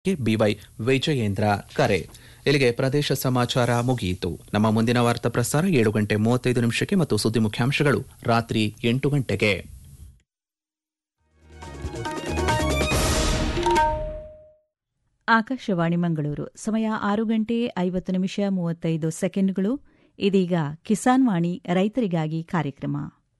B Y Vijayendra ಕರೆ ಇಲ್ಲಿಗೆ ಪ್ರದೇಶ ಸಮಾಚಾರ ಮುಗಿಯಿತು ನಮ್ಮ ಮುಂದಿನ ವಾರ್ತಾ ಪ್ರಸಾರ ಏಳು ಗಂಟೆ ಮೂವತ್ತೈದು ನಿಮಿಷಕ್ಕೆ ಮತ್ತು ಸುದ್ದಿ ಮುಖ್ಯಾಂಶಗಳು ರಾತ್ರಿ ಎಂಟು ಗಂಟೆಗೆ ಆಕಾಶವಾಣಿ ಮಂಗಳೂರು ಸಮಯ ಆರು ಗಂಟೆ ಐವತ್ತು ನಿಮಿಷ ಮೂವತ್ತೈದು ಸೆಕೆಂಡ್ಗಳು ಇದೀಗ ಕಿಸಾನ್ ವಾಣಿ ರೈತರಿಗಾಗಿ ಕಾರ್ಯಕ್ರಮ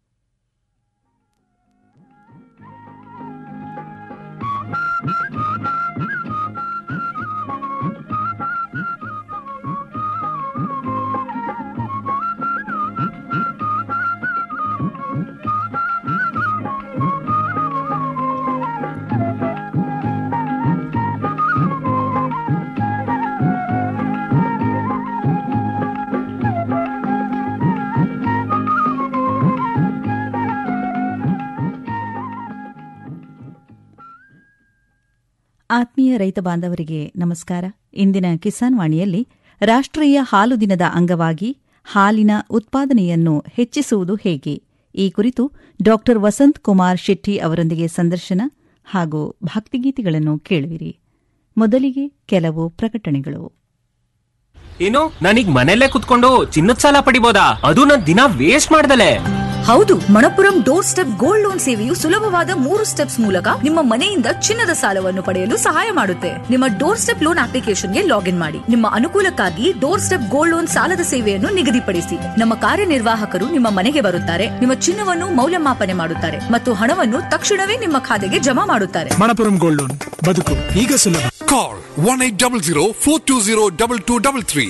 ಆತ್ಮೀಯ ರೈತ ಬಾಂಧವರಿಗೆ ನಮಸ್ಕಾರ ಇಂದಿನ ಕಿಸಾನ್ ವಾಣಿಯಲ್ಲಿ ರಾಷ್ಟ್ರೀಯ ಹಾಲು ದಿನದ ಅಂಗವಾಗಿ ಹಾಲಿನ ಉತ್ಪಾದನೆಯನ್ನು ಹೆಚ್ಚಿಸುವುದು ಹೇಗೆ ಈ ಕುರಿತು ಡಾ ವಸಂತ್ ಕುಮಾರ್ ಶೆಟ್ಟಿ ಅವರೊಂದಿಗೆ ಸಂದರ್ಶನ ಹಾಗೂ ಭಕ್ತಿಗೀತೆಗಳನ್ನು ಕೇಳುವಿರಿ ಮೊದಲಿಗೆ ಕೆಲವು ಪ್ರಕಟಣೆಗಳು ಏನು ನಾನೀಗ ಮನೆಯಲ್ಲೇ ಕುತ್ಕೊಂಡು ಚಿನ್ನದ ಸಾಲ ಪಡಿಬೋದಾ ಅದು ನನ್ ದಿನ ವೇಸ್ಟ್ ಮಾಡ್ದಲೆ ಹೌದು Manappuram doorstep gold loan ಸೇವೆಯು ಸುಲಭವಾದ ಮೂರು ಸ್ಟೆಪ್ಸ್ ಮೂಲಕ ನಿಮ್ಮ ಮನೆಯಿಂದ ಚಿನ್ನದ ಸಾಲವನ್ನು ಪಡೆಯಲು ಸಹಾಯ ಮಾಡುತ್ತೆ ನಿಮ್ಮ ಡೋರ್ ಸ್ಟೆಪ್ ಲೋನ್ ಅಪ್ಲಿಕೇಶನ್ಗೆ ಲಾಗಿನ್ ಮಾಡಿ ನಿಮ್ಮ ಅನುಕೂಲಕ್ಕಾಗಿ ಡೋರ್ ಸ್ಟೆಪ್ ಗೋಲ್ಡ್ ಲೋನ್ ಸಾಲದ ಸೇವೆಯನ್ನು ನಿಗದಿಪಡಿಸಿ ನಮ್ಮ ಕಾರ್ಯನಿರ್ವಾಹಕರು ನಿಮ್ಮ ಮನೆಗೆ ಬರುತ್ತಾರೆ ನಿಮ್ಮ ಚಿನ್ನವನ್ನು ಮೌಲ್ಯಮಾಪನೆ ಮಾಡುತ್ತಾರೆ ಮತ್ತು ಹಣವನ್ನು ತಕ್ಷಣವೇ ನಿಮ್ಮ ಖಾತೆಗೆ ಜಮಾ ಮಾಡುತ್ತಾರೆ ಮಣಪುರಂ ಗೋಲ್ಡ್ ಲೋನ್ ಬದುಕು ಈಗ ಸುಲಭ Call 1800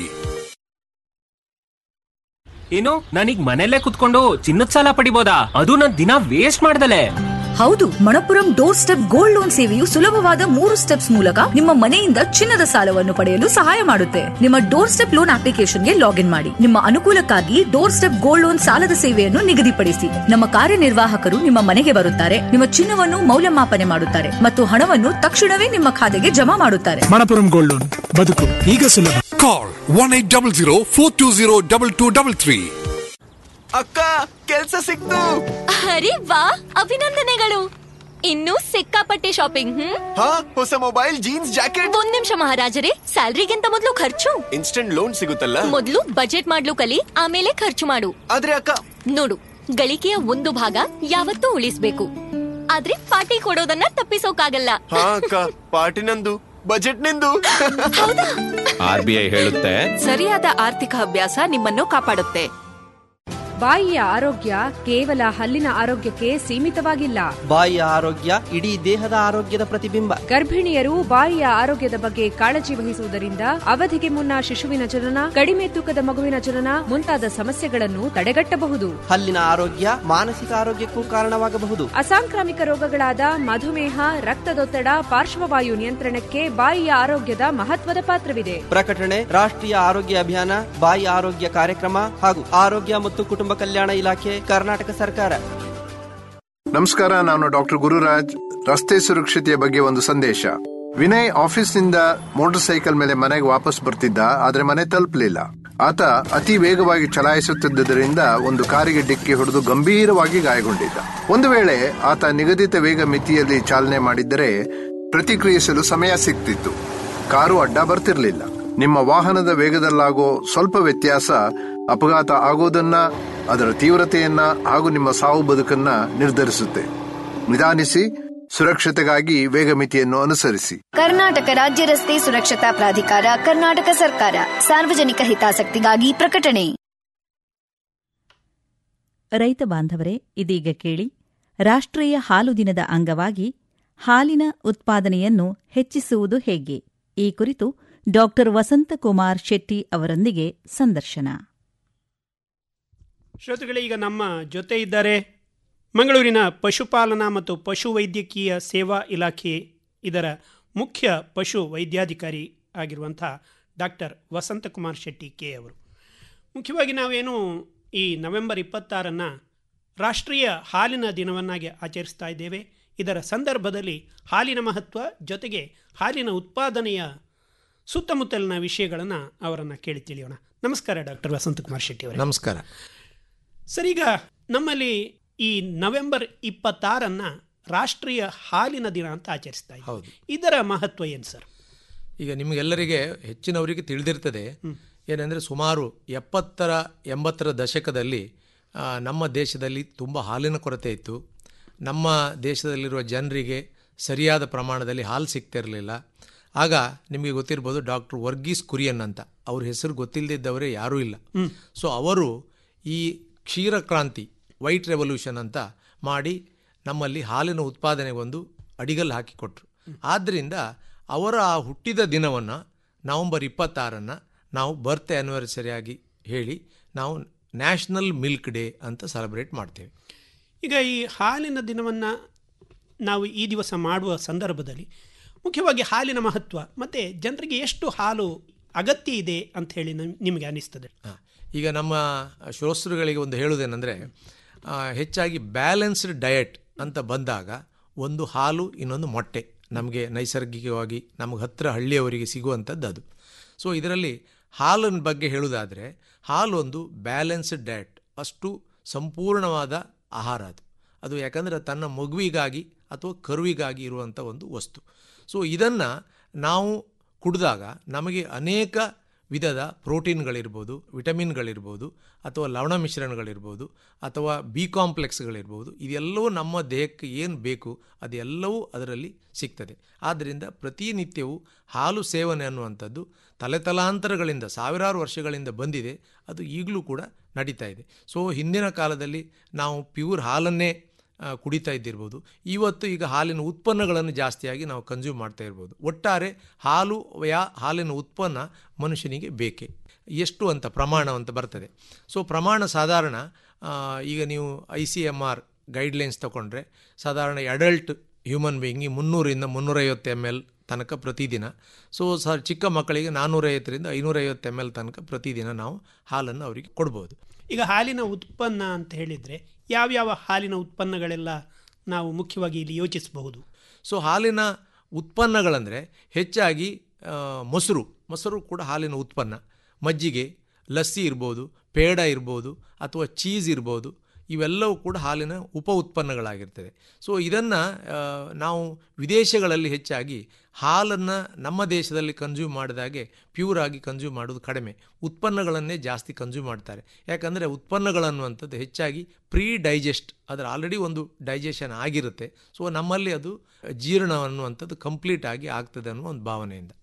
ಏನು ನಾನೀಗ ಮನೆಯಲ್ಲೇ ಕುತ್ಕೊಂಡು ಚಿನ್ನದ ಸಾಲ ಪಡಿಬೋದಾ ಅದು ನನ್ ದಿನ ವೇಸ್ಟ್ ಮಾಡ್ದಲೆ ಹೌದು Manappuram doorstep gold loan ಸೇವೆಯು ಸುಲಭವಾದ ಮೂರು ಸ್ಟೆಪ್ಸ್ ಮೂಲಕ ನಿಮ್ಮ ಮನೆಯಿಂದ ಚಿನ್ನದ ಸಾಲವನ್ನು ಪಡೆಯಲು ಸಹಾಯ ಮಾಡುತ್ತೆ ನಿಮ್ಮ ಡೋರ್ ಸ್ಟೆಪ್ ಲೋನ್ ಅಪ್ಲಿಕೇಶನ್ಗೆ ಲಾಗಿನ್ ಮಾಡಿ ನಿಮ್ಮ ಅನುಕೂಲಕ್ಕಾಗಿ ಡೋರ್ ಸ್ಟೆಪ್ ಗೋಲ್ಡ್ ಲೋನ್ ಸಾಲದ ಸೇವೆಯನ್ನು ನಿಗದಿಪಡಿಸಿ ನಮ್ಮ ಕಾರ್ಯನಿರ್ವಾಹಕರು ನಿಮ್ಮ ಮನೆಗೆ ಬರುತ್ತಾರೆ ನಿಮ್ಮ ಚಿನ್ನವನ್ನು ಮೌಲ್ಯಮಾಪನೆ ಮಾಡುತ್ತಾರೆ ಮತ್ತು ಹಣವನ್ನು ತಕ್ಷಣವೇ ನಿಮ್ಮ ಖಾತೆಗೆ ಜಮಾ ಮಾಡುತ್ತಾರೆ ಮಣಪುರಂ ಗೋಲ್ಡ್ ಲೋನ್ ಬದುಕು ಈಗ ಸುಲಭ Call 1800 ಅಕ್ಕ ಕೆಲ್ಸ ಸಿಕ್ತು ಅರೆ ವಾ ಅಭಿನಂದನೆಗಳು ಇನ್ನೂ ಸಿಕ್ಕಾಪಟ್ಟೆ ಶಾಪಿಂಗ್ ಹ್ಮ್ ಹಾ ಹೊಸ ಮೊಬೈಲ್ ಜೀನ್ಸ್ ಜಾಕೆಟ್ ಒಂದ್ ನಿಮಿಷ ಮಹಾರಾಜರೇ ಸ್ಯಾಲ್ರಿಗಿಂತ ಮೊದಲು ಖರ್ಚು ಇನ್ಸ್ಟೆಂಟ್ ಲೋನ್ ಸಿಗುತ್ತಲ್ಲ ಮೊದಲು ಬಜೆಟ್ ಮಾಡ್ಲು ಕಲಿ ಆಮೇಲೆ ಖರ್ಚು ಮಾಡು ಆದ್ರೆ ಅಕ್ಕ ನೋಡು ಗಳಿಕೆಯ ಒಂದು ಭಾಗ ಯಾವತ್ತೂ ಉಳಿಸ್ಬೇಕು ಆದ್ರೆ ಪಾರ್ಟಿ ಕೊಡೋದನ್ನ ತಪ್ಪಿಸೋಕಾಗಲ್ಲ ಹಾ ಅಕ್ಕ ಪಾರ್ಟಿ ನಂದು ಬಜೆಟ್ ನಿಂದು ಆರ್ ಬಿ ಐ ಹೇಳುತ್ತೆ ಸರಿಯಾದ ಆರ್ಥಿಕ ಅಭ್ಯಾಸ ನಿಮ್ಮನ್ನು ಕಾಪಾಡುತ್ತೆ ಬಾಯಿಯ ಆರೋಗ್ಯ ಕೇವಲ ಹಲ್ಲಿನ ಆರೋಗ್ಯಕ್ಕೆ ಸೀಮಿತವಾಗಿಲ್ಲ ಬಾಯಿಯ ಆರೋಗ್ಯ ಇಡೀ ದೇಹದ ಆರೋಗ್ಯದ ಪ್ರತಿಬಿಂಬ ಗರ್ಭಿಣಿಯರು ಬಾಯಿಯ ಆರೋಗ್ಯದ ಬಗ್ಗೆ ಕಾಳಜಿ ವಹಿಸುವುದರಿಂದ ಅವಧಿಗೆ ಮುನ್ನ ಶಿಶುವಿನ ಜನನ ಕಡಿಮೆ ತೂಕದ ಮಗುವಿನ ಜನನ ಮುಂತಾದ ಸಮಸ್ಯೆಗಳನ್ನು ತಡೆಗಟ್ಟಬಹುದು ಹಲ್ಲಿನ ಆರೋಗ್ಯ ಮಾನಸಿಕ ಆರೋಗ್ಯಕ್ಕೂ ಕಾರಣವಾಗಬಹುದು ಅಸಾಂಕ್ರಾಮಿಕ ರೋಗಗಳಾದ ಮಧುಮೇಹ ರಕ್ತದೊತ್ತಡ ಪಾರ್ಶ್ವವಾಯು ನಿಯಂತ್ರಣಕ್ಕೆ ಬಾಯಿಯ ಆರೋಗ್ಯದ ಮಹತ್ವದ ಪಾತ್ರವಿದೆ ಪ್ರಕಟಣೆ ರಾಷ್ಟ್ರೀಯ ಆರೋಗ್ಯ ಅಭಿಯಾನ ಬಾಯಿ ಆರೋಗ್ಯ ಕಾರ್ಯಕ್ರಮ ಹಾಗೂ ಆರೋಗ್ಯ ಮತ್ತು ಕುಟುಂಬ ಕಲ್ಯಾಣ ಇಲಾಖೆ ಕರ್ನಾಟಕ ಸರ್ಕಾರ ನಮಸ್ಕಾರ ನಾನು ಡಾಕ್ಟರ್ ಗುರುರಾಜ್ ರಸ್ತೆ ಸುರಕ್ಷತೆಯ ಬಗ್ಗೆ ಒಂದು ಸಂದೇಶ ವಿನಯ್ ಆಫೀಸ್ನಿಂದ ಮೋಟಾರ್ ಸೈಕಲ್ ಮೇಲೆ ಮನೆಗೆ ವಾಪಸ್ ಬರ್ತಿದ್ದ ಆದ್ರೆ ಮನೆ ತಲುಪಲಿಲ್ಲ ಆತ ಅತಿ ವೇಗವಾಗಿ ಚಲಾಯಿಸುತ್ತಿದ್ದರಿಂದ ಒಂದು ಕಾರಿಗೆ ಡಿಕ್ಕಿ ಹೊಡೆದು ಗಂಭೀರವಾಗಿ ಗಾಯಗೊಂಡಿದ್ದ ಒಂದು ವೇಳೆ ಆತ ನಿಗದಿತ ವೇಗ ಮಿತಿಯಲ್ಲಿ ಚಾಲನೆ ಮಾಡಿದ್ದರೆ ಪ್ರತಿಕ್ರಿಯಿಸಲು ಸಮಯ ಸಿಗ್ತಿತ್ತು ಕಾರು ಅಡ್ಡ ಬರ್ತಿರ್ಲಿಲ್ಲ ನಿಮ್ಮ ವಾಹನದ ವೇಗದಲ್ಲಾಗೋ ಸ್ವಲ್ಪ ವ್ಯತ್ಯಾಸ ಅಪಘಾತ ಆಗೋದನ್ನ ಅದರ ತೀವ್ರತೆಯನ್ನ ಹಾಗೂ ನಿಮ್ಮ ಸಾವು ಬದುಕನ್ನ ನಿರ್ಧರಿಸುತ್ತೆ ನಿಧಾನಿಸಿ ಸುರಕ್ಷತೆಗಾಗಿ ವೇಗ ಮಿತಿಯನ್ನು ಅನುಸರಿಸಿ ಕರ್ನಾಟಕ ರಾಜ್ಯ ರಸ್ತೆ ಸುರಕ್ಷತಾ ಪ್ರಾಧಿಕಾರ ಕರ್ನಾಟಕ ಸರ್ಕಾರ ಸಾರ್ವಜನಿಕ ಹಿತಾಸಕ್ತಿಗಾಗಿ ಪ್ರಕಟಣೆ ರೈತ ಬಾಂಧವರೇ ಇದೀಗ ಕೇಳಿ ರಾಷ್ಟ್ರೀಯ ಹಾಲು ದಿನದ ಅಂಗವಾಗಿ ಹಾಲಿನ ಉತ್ಪಾದನೆಯನ್ನು ಹೆಚ್ಚಿಸುವುದು ಹೇಗೆ ಈ ಕುರಿತು ಡಾ ವಸಂತಕುಮಾರ್ ಶೆಟ್ಟಿ ಅವರೊಂದಿಗೆ ಸಂದರ್ಶನ ಶ್ರೋತೃಗಳೇ ಈಗ ನಮ್ಮ ಜೊತೆ ಇದ್ದಾರೆ ಮಂಗಳೂರಿನ ಪಶುಪಾಲನಾ ಮತ್ತು ಪಶುವೈದ್ಯಕೀಯ ಸೇವಾ ಇಲಾಖೆ ಇದರ ಮುಖ್ಯ ಪಶು ವೈದ್ಯಾಧಿಕಾರಿ ಆಗಿರುವಂಥ ಡಾಕ್ಟರ್ ವಸಂತಕುಮಾರ್ ಶೆಟ್ಟಿ ಕೆ ಅವರು ಮುಖ್ಯವಾಗಿ ನಾವೇನು ಈ ನವೆಂಬರ್ ಇಪ್ಪತ್ತಾರನ್ನು ರಾಷ್ಟ್ರೀಯ ಹಾಲಿನ ದಿನವನ್ನಾಗಿ ಆಚರಿಸ್ತಾ ಇದ್ದೇವೆ ಇದರ ಸಂದರ್ಭದಲ್ಲಿ ಹಾಲಿನ ಮಹತ್ವ ಜೊತೆಗೆ ಹಾಲಿನ ಉತ್ಪಾದನೆಯ ಸುತ್ತಮುತ್ತಲಿನ ವಿಷಯಗಳನ್ನು ಅವರನ್ನು ಕೇಳಿ ತಿಳಿಯೋಣ ನಮಸ್ಕಾರ ಡಾಕ್ಟರ್ ವಸಂತಕುಮಾರ್ ಶೆಟ್ಟಿ ಅವರೇ ನಮಸ್ಕಾರ ಸರ್ ಈಗ ನಮ್ಮಲ್ಲಿ ಈ ನವೆಂಬರ್ ಇಪ್ಪತ್ತಾರನ್ನ ರಾಷ್ಟ್ರೀಯ ಹಾಲಿನ ದಿನ ಅಂತ ಆಚರಿಸ್ತಾ ಇದ್ದೀವಿ ಇದರ ಮಹತ್ವ ಏನು ಸರ್ ಈಗ ನಿಮಗೆಲ್ಲರಿಗೆ ಹೆಚ್ಚಿನವರಿಗೆ ತಿಳಿದಿರ್ತದೆ ಏನೆಂದರೆ ಸುಮಾರು ಎಪ್ಪತ್ತರ ಎಂಬತ್ತರ ದಶಕದಲ್ಲಿ ಆ, ನಮ್ಮ ದೇಶದಲ್ಲಿ ತುಂಬ ಹಾಲಿನ ಕೊರತೆ ಇತ್ತು ನಮ್ಮ ದೇಶದಲ್ಲಿರುವ ಜನರಿಗೆ ಸರಿಯಾದ ಪ್ರಮಾಣದಲ್ಲಿ ಹಾಲು ಸಿಗ್ತಿರಲಿಲ್ಲ ಆಗ ನಿಮಗೆ ಗೊತ್ತಿರ್ಬೋದು ಡಾಕ್ಟರ್ ವರ್ಗೀಸ್ ಕುರಿಯನ್ ಅಂತ ಅವ್ರ ಹೆಸರು ಗೊತ್ತಿಲ್ಲದಿದ್ದವರೇ ಯಾರೂ ಇಲ್ಲ ಸೊ ಅವರು ಈ ಕ್ಷೀರಕ್ರಾಂತಿ ವೈಟ್ ರೆವಲ್ಯೂಷನ್ ಅಂತ ಮಾಡಿ ನಮ್ಮಲ್ಲಿ ಹಾಲಿನ ಉತ್ಪಾದನೆಗೊಂದು ಅಡಿಗಲ್ಲು ಹಾಕಿಕೊಟ್ರು ಆದ್ದರಿಂದ ಅವರ ಆ ಹುಟ್ಟಿದ ದಿನವನ್ನು ನವಂಬರ್ ಇಪ್ಪತ್ತಾರನ್ನು ನಾವು ಬರ್ತ್ ಆ್ಯನಿವರ್ಸರಿಯಾಗಿ ಹೇಳಿ ನಾವು ನ್ಯಾಷನಲ್ ಮಿಲ್ಕ್ ಡೇ ಅಂತ ಸೆಲೆಬ್ರೇಟ್ ಮಾಡ್ತೇವೆ ಈಗ ಈ ಹಾಲಿನ ದಿನವನ್ನು ನಾವು ಈ ದಿವಸ ಮಾಡುವ ಸಂದರ್ಭದಲ್ಲಿ ಮುಖ್ಯವಾಗಿ ಹಾಲಿನ ಮಹತ್ವ ಮತ್ತು ಜನರಿಗೆ ಎಷ್ಟು ಹಾಲು ಅಗತ್ಯ ಇದೆ ಅಂತ ಹೇಳಿ ನಮ್- ನಿಮಗೆ ಅನಿಸ್ತದೆ ಈಗ ನಮ್ಮ ಶ್ರೋತೃಗಳಿಗೆ ಒಂದು ಹೇಳುವುದೇನೆಂದರೆ ಹೆಚ್ಚಾಗಿ ಬ್ಯಾಲೆನ್ಸ್ಡ್ ಡಯಟ್ ಅಂತ ಬಂದಾಗ ಒಂದು ಹಾಲು ಇನ್ನೊಂದು ಮೊಟ್ಟೆ ನಮಗೆ ನೈಸರ್ಗಿಕವಾಗಿ ನಮಗೆ ಹತ್ತಿರ ಹಳ್ಳಿಯವರಿಗೆ ಸಿಗುವಂಥದ್ದು ಅದು ಸೊ ಇದರಲ್ಲಿ ಹಾಲಿನ ಬಗ್ಗೆ ಹೇಳುವುದಾದರೆ ಹಾಲು ಒಂದು ಬ್ಯಾಲೆನ್ಸ್ಡ್ ಡಯಟ್ ಅಷ್ಟು ಸಂಪೂರ್ಣವಾದ ಆಹಾರ ಅದು ಅದು ಯಾಕಂದರೆ ತನ್ನ ಮಗುವಿಗಾಗಿ ಅಥವಾ ಕರುವಿಗಾಗಿ ಇರುವಂಥ ಒಂದು ವಸ್ತು ಸೊ ಇದನ್ನು ನಾವು ಕುಡಿದಾಗ ನಮಗೆ ಅನೇಕ ವಿಧದ ಪ್ರೋಟೀನ್ಗಳಿರ್ಬೋದು ವಿಟಮಿನ್ಗಳಿರ್ಬೋದು ಅಥವಾ ಲವಣ ಮಿಶ್ರಣಗಳಿರ್ಬೋದು ಅಥವಾ ಬಿ ಕಾಂಪ್ಲೆಕ್ಸ್ಗಳಿರ್ಬೋದು ಇದೆಲ್ಲವೂ ನಮ್ಮ ದೇಹಕ್ಕೆ ಏನು ಬೇಕು ಅದೆಲ್ಲವೂ ಅದರಲ್ಲಿ ಸಿಗ್ತದೆ ಆದ್ದರಿಂದ ಪ್ರತಿನಿತ್ಯವೂ ಹಾಲು ಸೇವನೆ ಅನ್ನುವಂಥದ್ದು ತಲೆತಲಾಂತರಗಳಿಂದ ಸಾವಿರಾರು ವರ್ಷಗಳಿಂದ ಬಂದಿದೆ ಅದು ಈಗಲೂ ಕೂಡ ನಡೀತಾ ಇದೆ ಸೊ ಹಿಂದಿನ ಕಾಲದಲ್ಲಿ ನಾವು ಪ್ಯೂರ್ ಹಾಲನ್ನೇ ಆ, ಕುಡಿತಾ ಇದ್ದಿರ್ಬೋದು ಇವತ್ತು ಈಗ ಹಾಲಿನ ಉತ್ಪನ್ನಗಳನ್ನು ಜಾಸ್ತಿಯಾಗಿ ನಾವು ಕನ್ಸ್ಯೂಮ್ ಮಾಡ್ತಾ ಇರ್ಬೋದು ಒಟ್ಟಾರೆ ಹಾಲು ಯಾ ಹಾಲಿನ ಉತ್ಪನ್ನ ಮನುಷ್ಯನಿಗೆ ಬೇಕೇ ಎಷ್ಟು ಅಂತ ಪ್ರಮಾಣ ಅಂತ ಬರ್ತದೆ ಸೊ ಪ್ರಮಾಣ ಸಾಧಾರಣ ಆ, ಈಗ ನೀವು I C M R guidelines ತಗೊಂಡ್ರೆ ಸಾಧಾರಣ ಅಡಲ್ಟ್ ಹ್ಯೂಮನ್ ಬೀಯಿಂಗಿ ಮುನ್ನೂರಿಂದ ಮುನ್ನೂರೈವತ್ತು ಎಮ್ ಎಲ್ ತನಕ ಪ್ರತಿದಿನ ಸೊ ಸ ಚಿಕ್ಕ ಮಕ್ಕಳಿಗೆ ನಾನ್ನೂರೈವತ್ತರಿಂದ ಐನೂರೈವತ್ತು ಎಮ್ ಎಲ್ ತನಕ ಪ್ರತಿದಿನ ನಾವು ಹಾಲನ್ನು ಅವರಿಗೆ ಕೊಡ್ಬೋದು ಈಗ ಹಾಲಿನ ಉತ್ಪನ್ನ ಅಂತ ಹೇಳಿದರೆ ಯಾವ್ಯಾವ ಹಾಲಿನ ಉತ್ಪನ್ನಗಳೆಲ್ಲ ನಾವು ಮುಖ್ಯವಾಗಿ ಇಲ್ಲಿ ಯೋಚಿಸಬಹುದು ಸೊ ಹಾಲಿನ ಉತ್ಪನ್ನಗಳಂದರೆ ಹೆಚ್ಚಾಗಿ ಆ, ಮೊಸರು ಮೊಸರು ಕೂಡ ಹಾಲಿನ ಉತ್ಪನ್ನ ಮಜ್ಜಿಗೆ ಲಸ್ಸಿ ಇರ್ಬೋದು ಪೇಡ ಇರ್ಬೋದು ಅಥವಾ ಚೀಸ್ ಇರ್ಬೋದು ಇವೆಲ್ಲವೂ ಕೂಡ ಹಾಲಿನ ಉಪ ಉತ್ಪನ್ನಗಳಾಗಿರ್ತದೆ ಸೊ ಇದನ್ನು ನಾವು ವಿದೇಶಗಳಲ್ಲಿ ಹೆಚ್ಚಾಗಿ ಹಾಲನ್ನು ನಮ್ಮ ದೇಶದಲ್ಲಿ ಕನ್ಸ್ಯೂಮ್ ಮಾಡಿದಾಗೆ ಪ್ಯೂರ್ ಆಗಿ ಕನ್ಸ್ಯೂಮ್ ಮಾಡೋದು ಕಡಿಮೆ ಉತ್ಪನ್ನಗಳನ್ನೇ ಜಾಸ್ತಿ ಕನ್ಸ್ಯೂಮ್ ಮಾಡ್ತಾರೆ ಯಾಕಂದರೆ ಉತ್ಪನ್ನಗಳನ್ನುವಂಥದ್ದು ಹೆಚ್ಚಾಗಿ ಪ್ರೀ ಡೈಜೆಸ್ಟ್ ಅದರ ಆಲ್ರೆಡಿ ಒಂದು ಡೈಜೆಷನ್ ಆಗಿರುತ್ತೆ ಸೊ ನಮ್ಮಲ್ಲಿ ಅದು ಜೀರ್ಣ ಅನ್ನುವಂಥದ್ದು ಕಂಪ್ಲೀಟ್ ಆಗಿ ಆಗ್ತದೆ ಅನ್ನೋ ಒಂದು ಭಾವನೆಯಿಂದ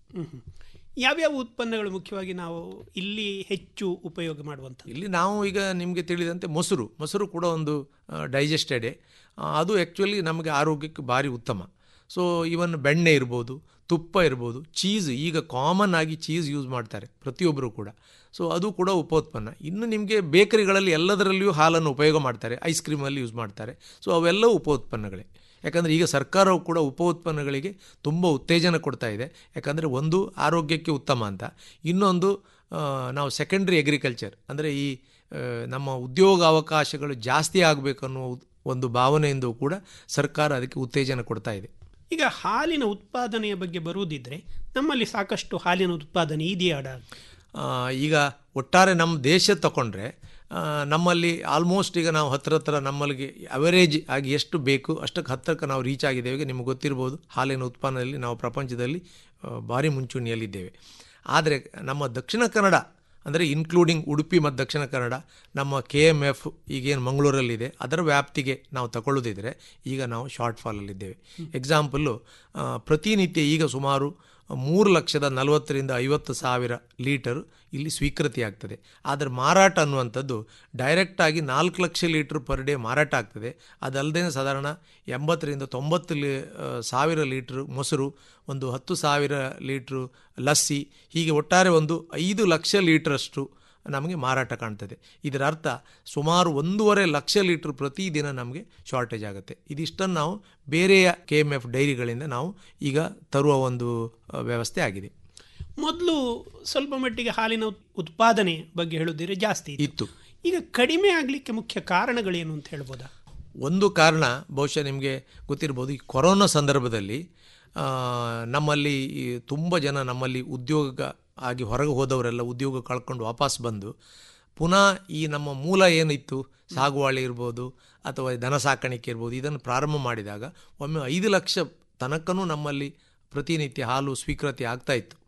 ಯಾವ್ಯಾವ ಉತ್ಪನ್ನಗಳು ಮುಖ್ಯವಾಗಿ ನಾವು ಇಲ್ಲಿ ಹೆಚ್ಚು ಉಪಯೋಗ ಮಾಡುವಂಥದ್ದು ಇಲ್ಲಿ ನಾವು ಈಗ ನಿಮಗೆ ತಿಳಿದಂತೆ ಮೊಸರು ಮೊಸರು ಕೂಡ ಒಂದು ಡೈಜೆಸ್ಟೆಡೇ ಅದು ಆ್ಯಕ್ಚುಲಿ ನಮಗೆ ಆರೋಗ್ಯಕ್ಕೆ ಭಾರಿ ಉತ್ತಮ ಸೊ ಇವನ್ ಬೆಣ್ಣೆ ಇರ್ಬೋದು ತುಪ್ಪ ಇರ್ಬೋದು ಚೀಸ್ ಈಗ ಕಾಮನ್ ಆಗಿ ಚೀಸ್ ಯೂಸ್ ಮಾಡ್ತಾರೆ ಪ್ರತಿಯೊಬ್ಬರು ಕೂಡ ಸೊ ಅದು ಕೂಡ ಉಪೋತ್ಪನ್ನ ಇನ್ನು ನಿಮಗೆ ಬೇಕರಿಗಳಲ್ಲಿ ಎಲ್ಲದರಲ್ಲಿಯೂ ಹಾಲನ್ನು ಉಪಯೋಗ ಮಾಡ್ತಾರೆ ಐಸ್ ಕ್ರೀಮಲ್ಲಿ ಯೂಸ್ ಮಾಡ್ತಾರೆ ಸೊ ಅವೆಲ್ಲವೂ ಉಪೋತ್ಪನ್ನಗಳೇ ಯಾಕಂದರೆ ಈಗ ಸರ್ಕಾರವು ಕೂಡ ಉಪ ಉತ್ಪನ್ನಗಳಿಗೆ ತುಂಬ ಉತ್ತೇಜನ ಕೊಡ್ತಾ ಇದೆ ಯಾಕಂದರೆ ಒಂದು ಆರೋಗ್ಯಕ್ಕೆ ಉತ್ತಮ ಅಂತ ಇನ್ನೊಂದು ಆ, ನಾವು ಸೆಕೆಂಡ್ರಿ ಅಗ್ರಿಕಲ್ಚರ್ ಅಂದರೆ ಈ ಆ, ನಮ್ಮ ಉದ್ಯೋಗ ಅವಕಾಶಗಳು ಜಾಸ್ತಿ ಆಗಬೇಕು ಅನ್ನೋ ಉದ್- ಒಂದು ಭಾವನೆಯಿಂದ ಕೂಡ ಸರ್ಕಾರ ಅದಕ್ಕೆ ಉತ್ತೇಜನ ಕೊಡ್ತಾ ಇದೆ ಈಗ ಹಾಲಿನ ಉತ್ಪಾದನೆಯ ಬಗ್ಗೆ ಬರುವುದಿದ್ರೆ ನಮ್ಮಲ್ಲಿ ಸಾಕಷ್ಟು ಹಾಲಿನ ಉತ್ಪಾದನೆ ಇದೆಯಾ ಡಾ? ಆ, ಈಗ ಒಟ್ಟಾರೆ ನಮ್ಮ ದೇಶ ತಗೊಂಡ್ರೆ ಆ, ನಮ್ಮಲ್ಲಿ ಆಲ್ಮೋಸ್ಟ್ ಈಗ ನಾವು ಹತ್ರ ಹತ್ರ ನಮ್ಮಲ್ಲಿಗೆ ಅವರೇಜ್ ಆಗಿ ಎಷ್ಟು ಬೇಕು ಅಷ್ಟಕ್ಕೆ ಹತ್ತಿರಕ್ಕೆ ನಾವು ರೀಚ್ ಆಗಿದ್ದೇವೆ ಈಗ ನಿಮಗೆ ಗೊತ್ತಿರ್ಬೋದು ಹಾಲಿನ ಉತ್ಪನ್ನದಲ್ಲಿ ನಾವು ಪ್ರಪಂಚದಲ್ಲಿ ಆ, ಭಾರಿ ಮುಂಚೂಣಿಯಲ್ಲಿದ್ದೇವೆ ಆದರೆ ನಮ್ಮ ದಕ್ಷಿಣ ಕನ್ನಡ ಅಂದರೆ ಇನ್ಕ್ಲೂಡಿಂಗ್ ಉಡುಪಿ ಮತ್ತು ದಕ್ಷಿಣ ಕನ್ನಡ ನಮ್ಮ ಕೆ ಎಮ್ ಎಫ್ ಈಗೇನು ಮಂಗಳೂರಲ್ಲಿದೆ ಅದರ ವ್ಯಾಪ್ತಿಗೆ ನಾವು ತಗೊಳ್ಳೋದಿದ್ರೆ ಈಗ ನಾವು ಶಾರ್ಟ್ ಫಾಲಲ್ಲಿದ್ದೇವೆ ಎಕ್ಸಾಂಪಲ್ಲು ಆ, ಪ್ರತಿನಿತ್ಯ ಈಗ ಸುಮಾರು ಮೂರು ಲಕ್ಷದ ನಲವತ್ತರಿಂದ ಐವತ್ತು ಸಾವಿರ ಲೀಟರ್ ಇಲ್ಲಿ ಸ್ವೀಕೃತಿಯಾಗ್ತದೆ ಆದರೆ ಮಾರಾಟ ಅನ್ನುವಂಥದ್ದು ಡೈರೆಕ್ಟಾಗಿ ನಾಲ್ಕು ಲಕ್ಷ ಲೀಟ್ರ್ ಪರ್ ಡೇ ಮಾರಾಟ ಆಗ್ತದೆ ಅದಲ್ಲದೆ ಸಾಧಾರಣ ಎಂಬತ್ತರಿಂದ ತೊಂಬತ್ತು ಲೀ ಆ, ಸಾವಿರ ಲೀಟ್ರ್ ಮೊಸರು ಒಂದು ಹತ್ತು ಸಾವಿರ ಲೀಟ್ರು ಲಸ್ಸಿ ಹೀಗೆ ಒಟ್ಟಾರೆ ಒಂದು ಐದು ಲಕ್ಷ ಲೀಟ್ರಷ್ಟು ನಮಗೆ ಮಾರಾಟ ಕಾಣ್ತದೆ ಇದರ ಅರ್ಥ ಸುಮಾರು ಒಂದೂವರೆ ಲಕ್ಷ ಲೀಟ್ರ್ ಪ್ರತಿದಿನ ನಮಗೆ ಶಾರ್ಟೇಜ್ ಆಗುತ್ತೆ ಇದಿಷ್ಟನ್ನು ನಾವು ಬೇರೆಯ ಕೆ ಎಮ್ ಎಫ್ ಡೈರಿಗಳಿಂದ ನಾವು ಈಗ ತರುವ ಒಂದು ಆ, ವ್ಯವಸ್ಥೆ ಆಗಿದೆ ಮೊದಲು ಸ್ವಲ್ಪ ಮಟ್ಟಿಗೆ ಹಾಲಿನ ಉತ್- ಉತ್ಪಾದನೆ ಬಗ್ಗೆ ಹೇಳುದಿದ್ರೆ ಜಾಸ್ತಿ ಇತ್ತು ಈಗ ಕಡಿಮೆ ಆಗಲಿಕ್ಕೆ ಮುಖ್ಯ ಕಾರಣಗಳೇನು ಅಂತ ಹೇಳ್ಬೋದಾ ಒಂದು ಕಾರಣ ಬಹುಶಃ ನಿಮಗೆ ಗೊತ್ತಿರ್ಬೋದು ಈ ಕೊರೋನಾ ಸಂದರ್ಭದಲ್ಲಿ ಆ, ನಮ್ಮಲ್ಲಿ ಈ ತುಂಬ ಜನ ನಮ್ಮಲ್ಲಿ ಉದ್ಯೋಗ ಆಗಿ ಹೊರಗೆ ಹೋದವರೆಲ್ಲ ಉದ್ಯೋಗ ಕಳ್ಕೊಂಡು ವಾಪಸ್ ಬಂದು ಪುನಃ ಈ ನಮ್ಮ ಮೂಲ ಏನಿತ್ತು ಸಾಗುವಾಳಿ ಇರ್ಬೋದು ಅಥವಾ ದನ ಸಾಕಾಣಿಕೆ ಇರ್ಬೋದು ಇದನ್ನು ಪ್ರಾರಂಭ ಮಾಡಿದಾಗ ಒಮ್ಮೆ ಐದು ಲಕ್ಷ ತನಕನೂ ನಮ್ಮಲ್ಲಿ ಪ್ರತಿನಿತ್ಯ ಹಾಲು ಸ್ವೀಕೃತಿ ಆಗ್ತಾ ಇತ್ತು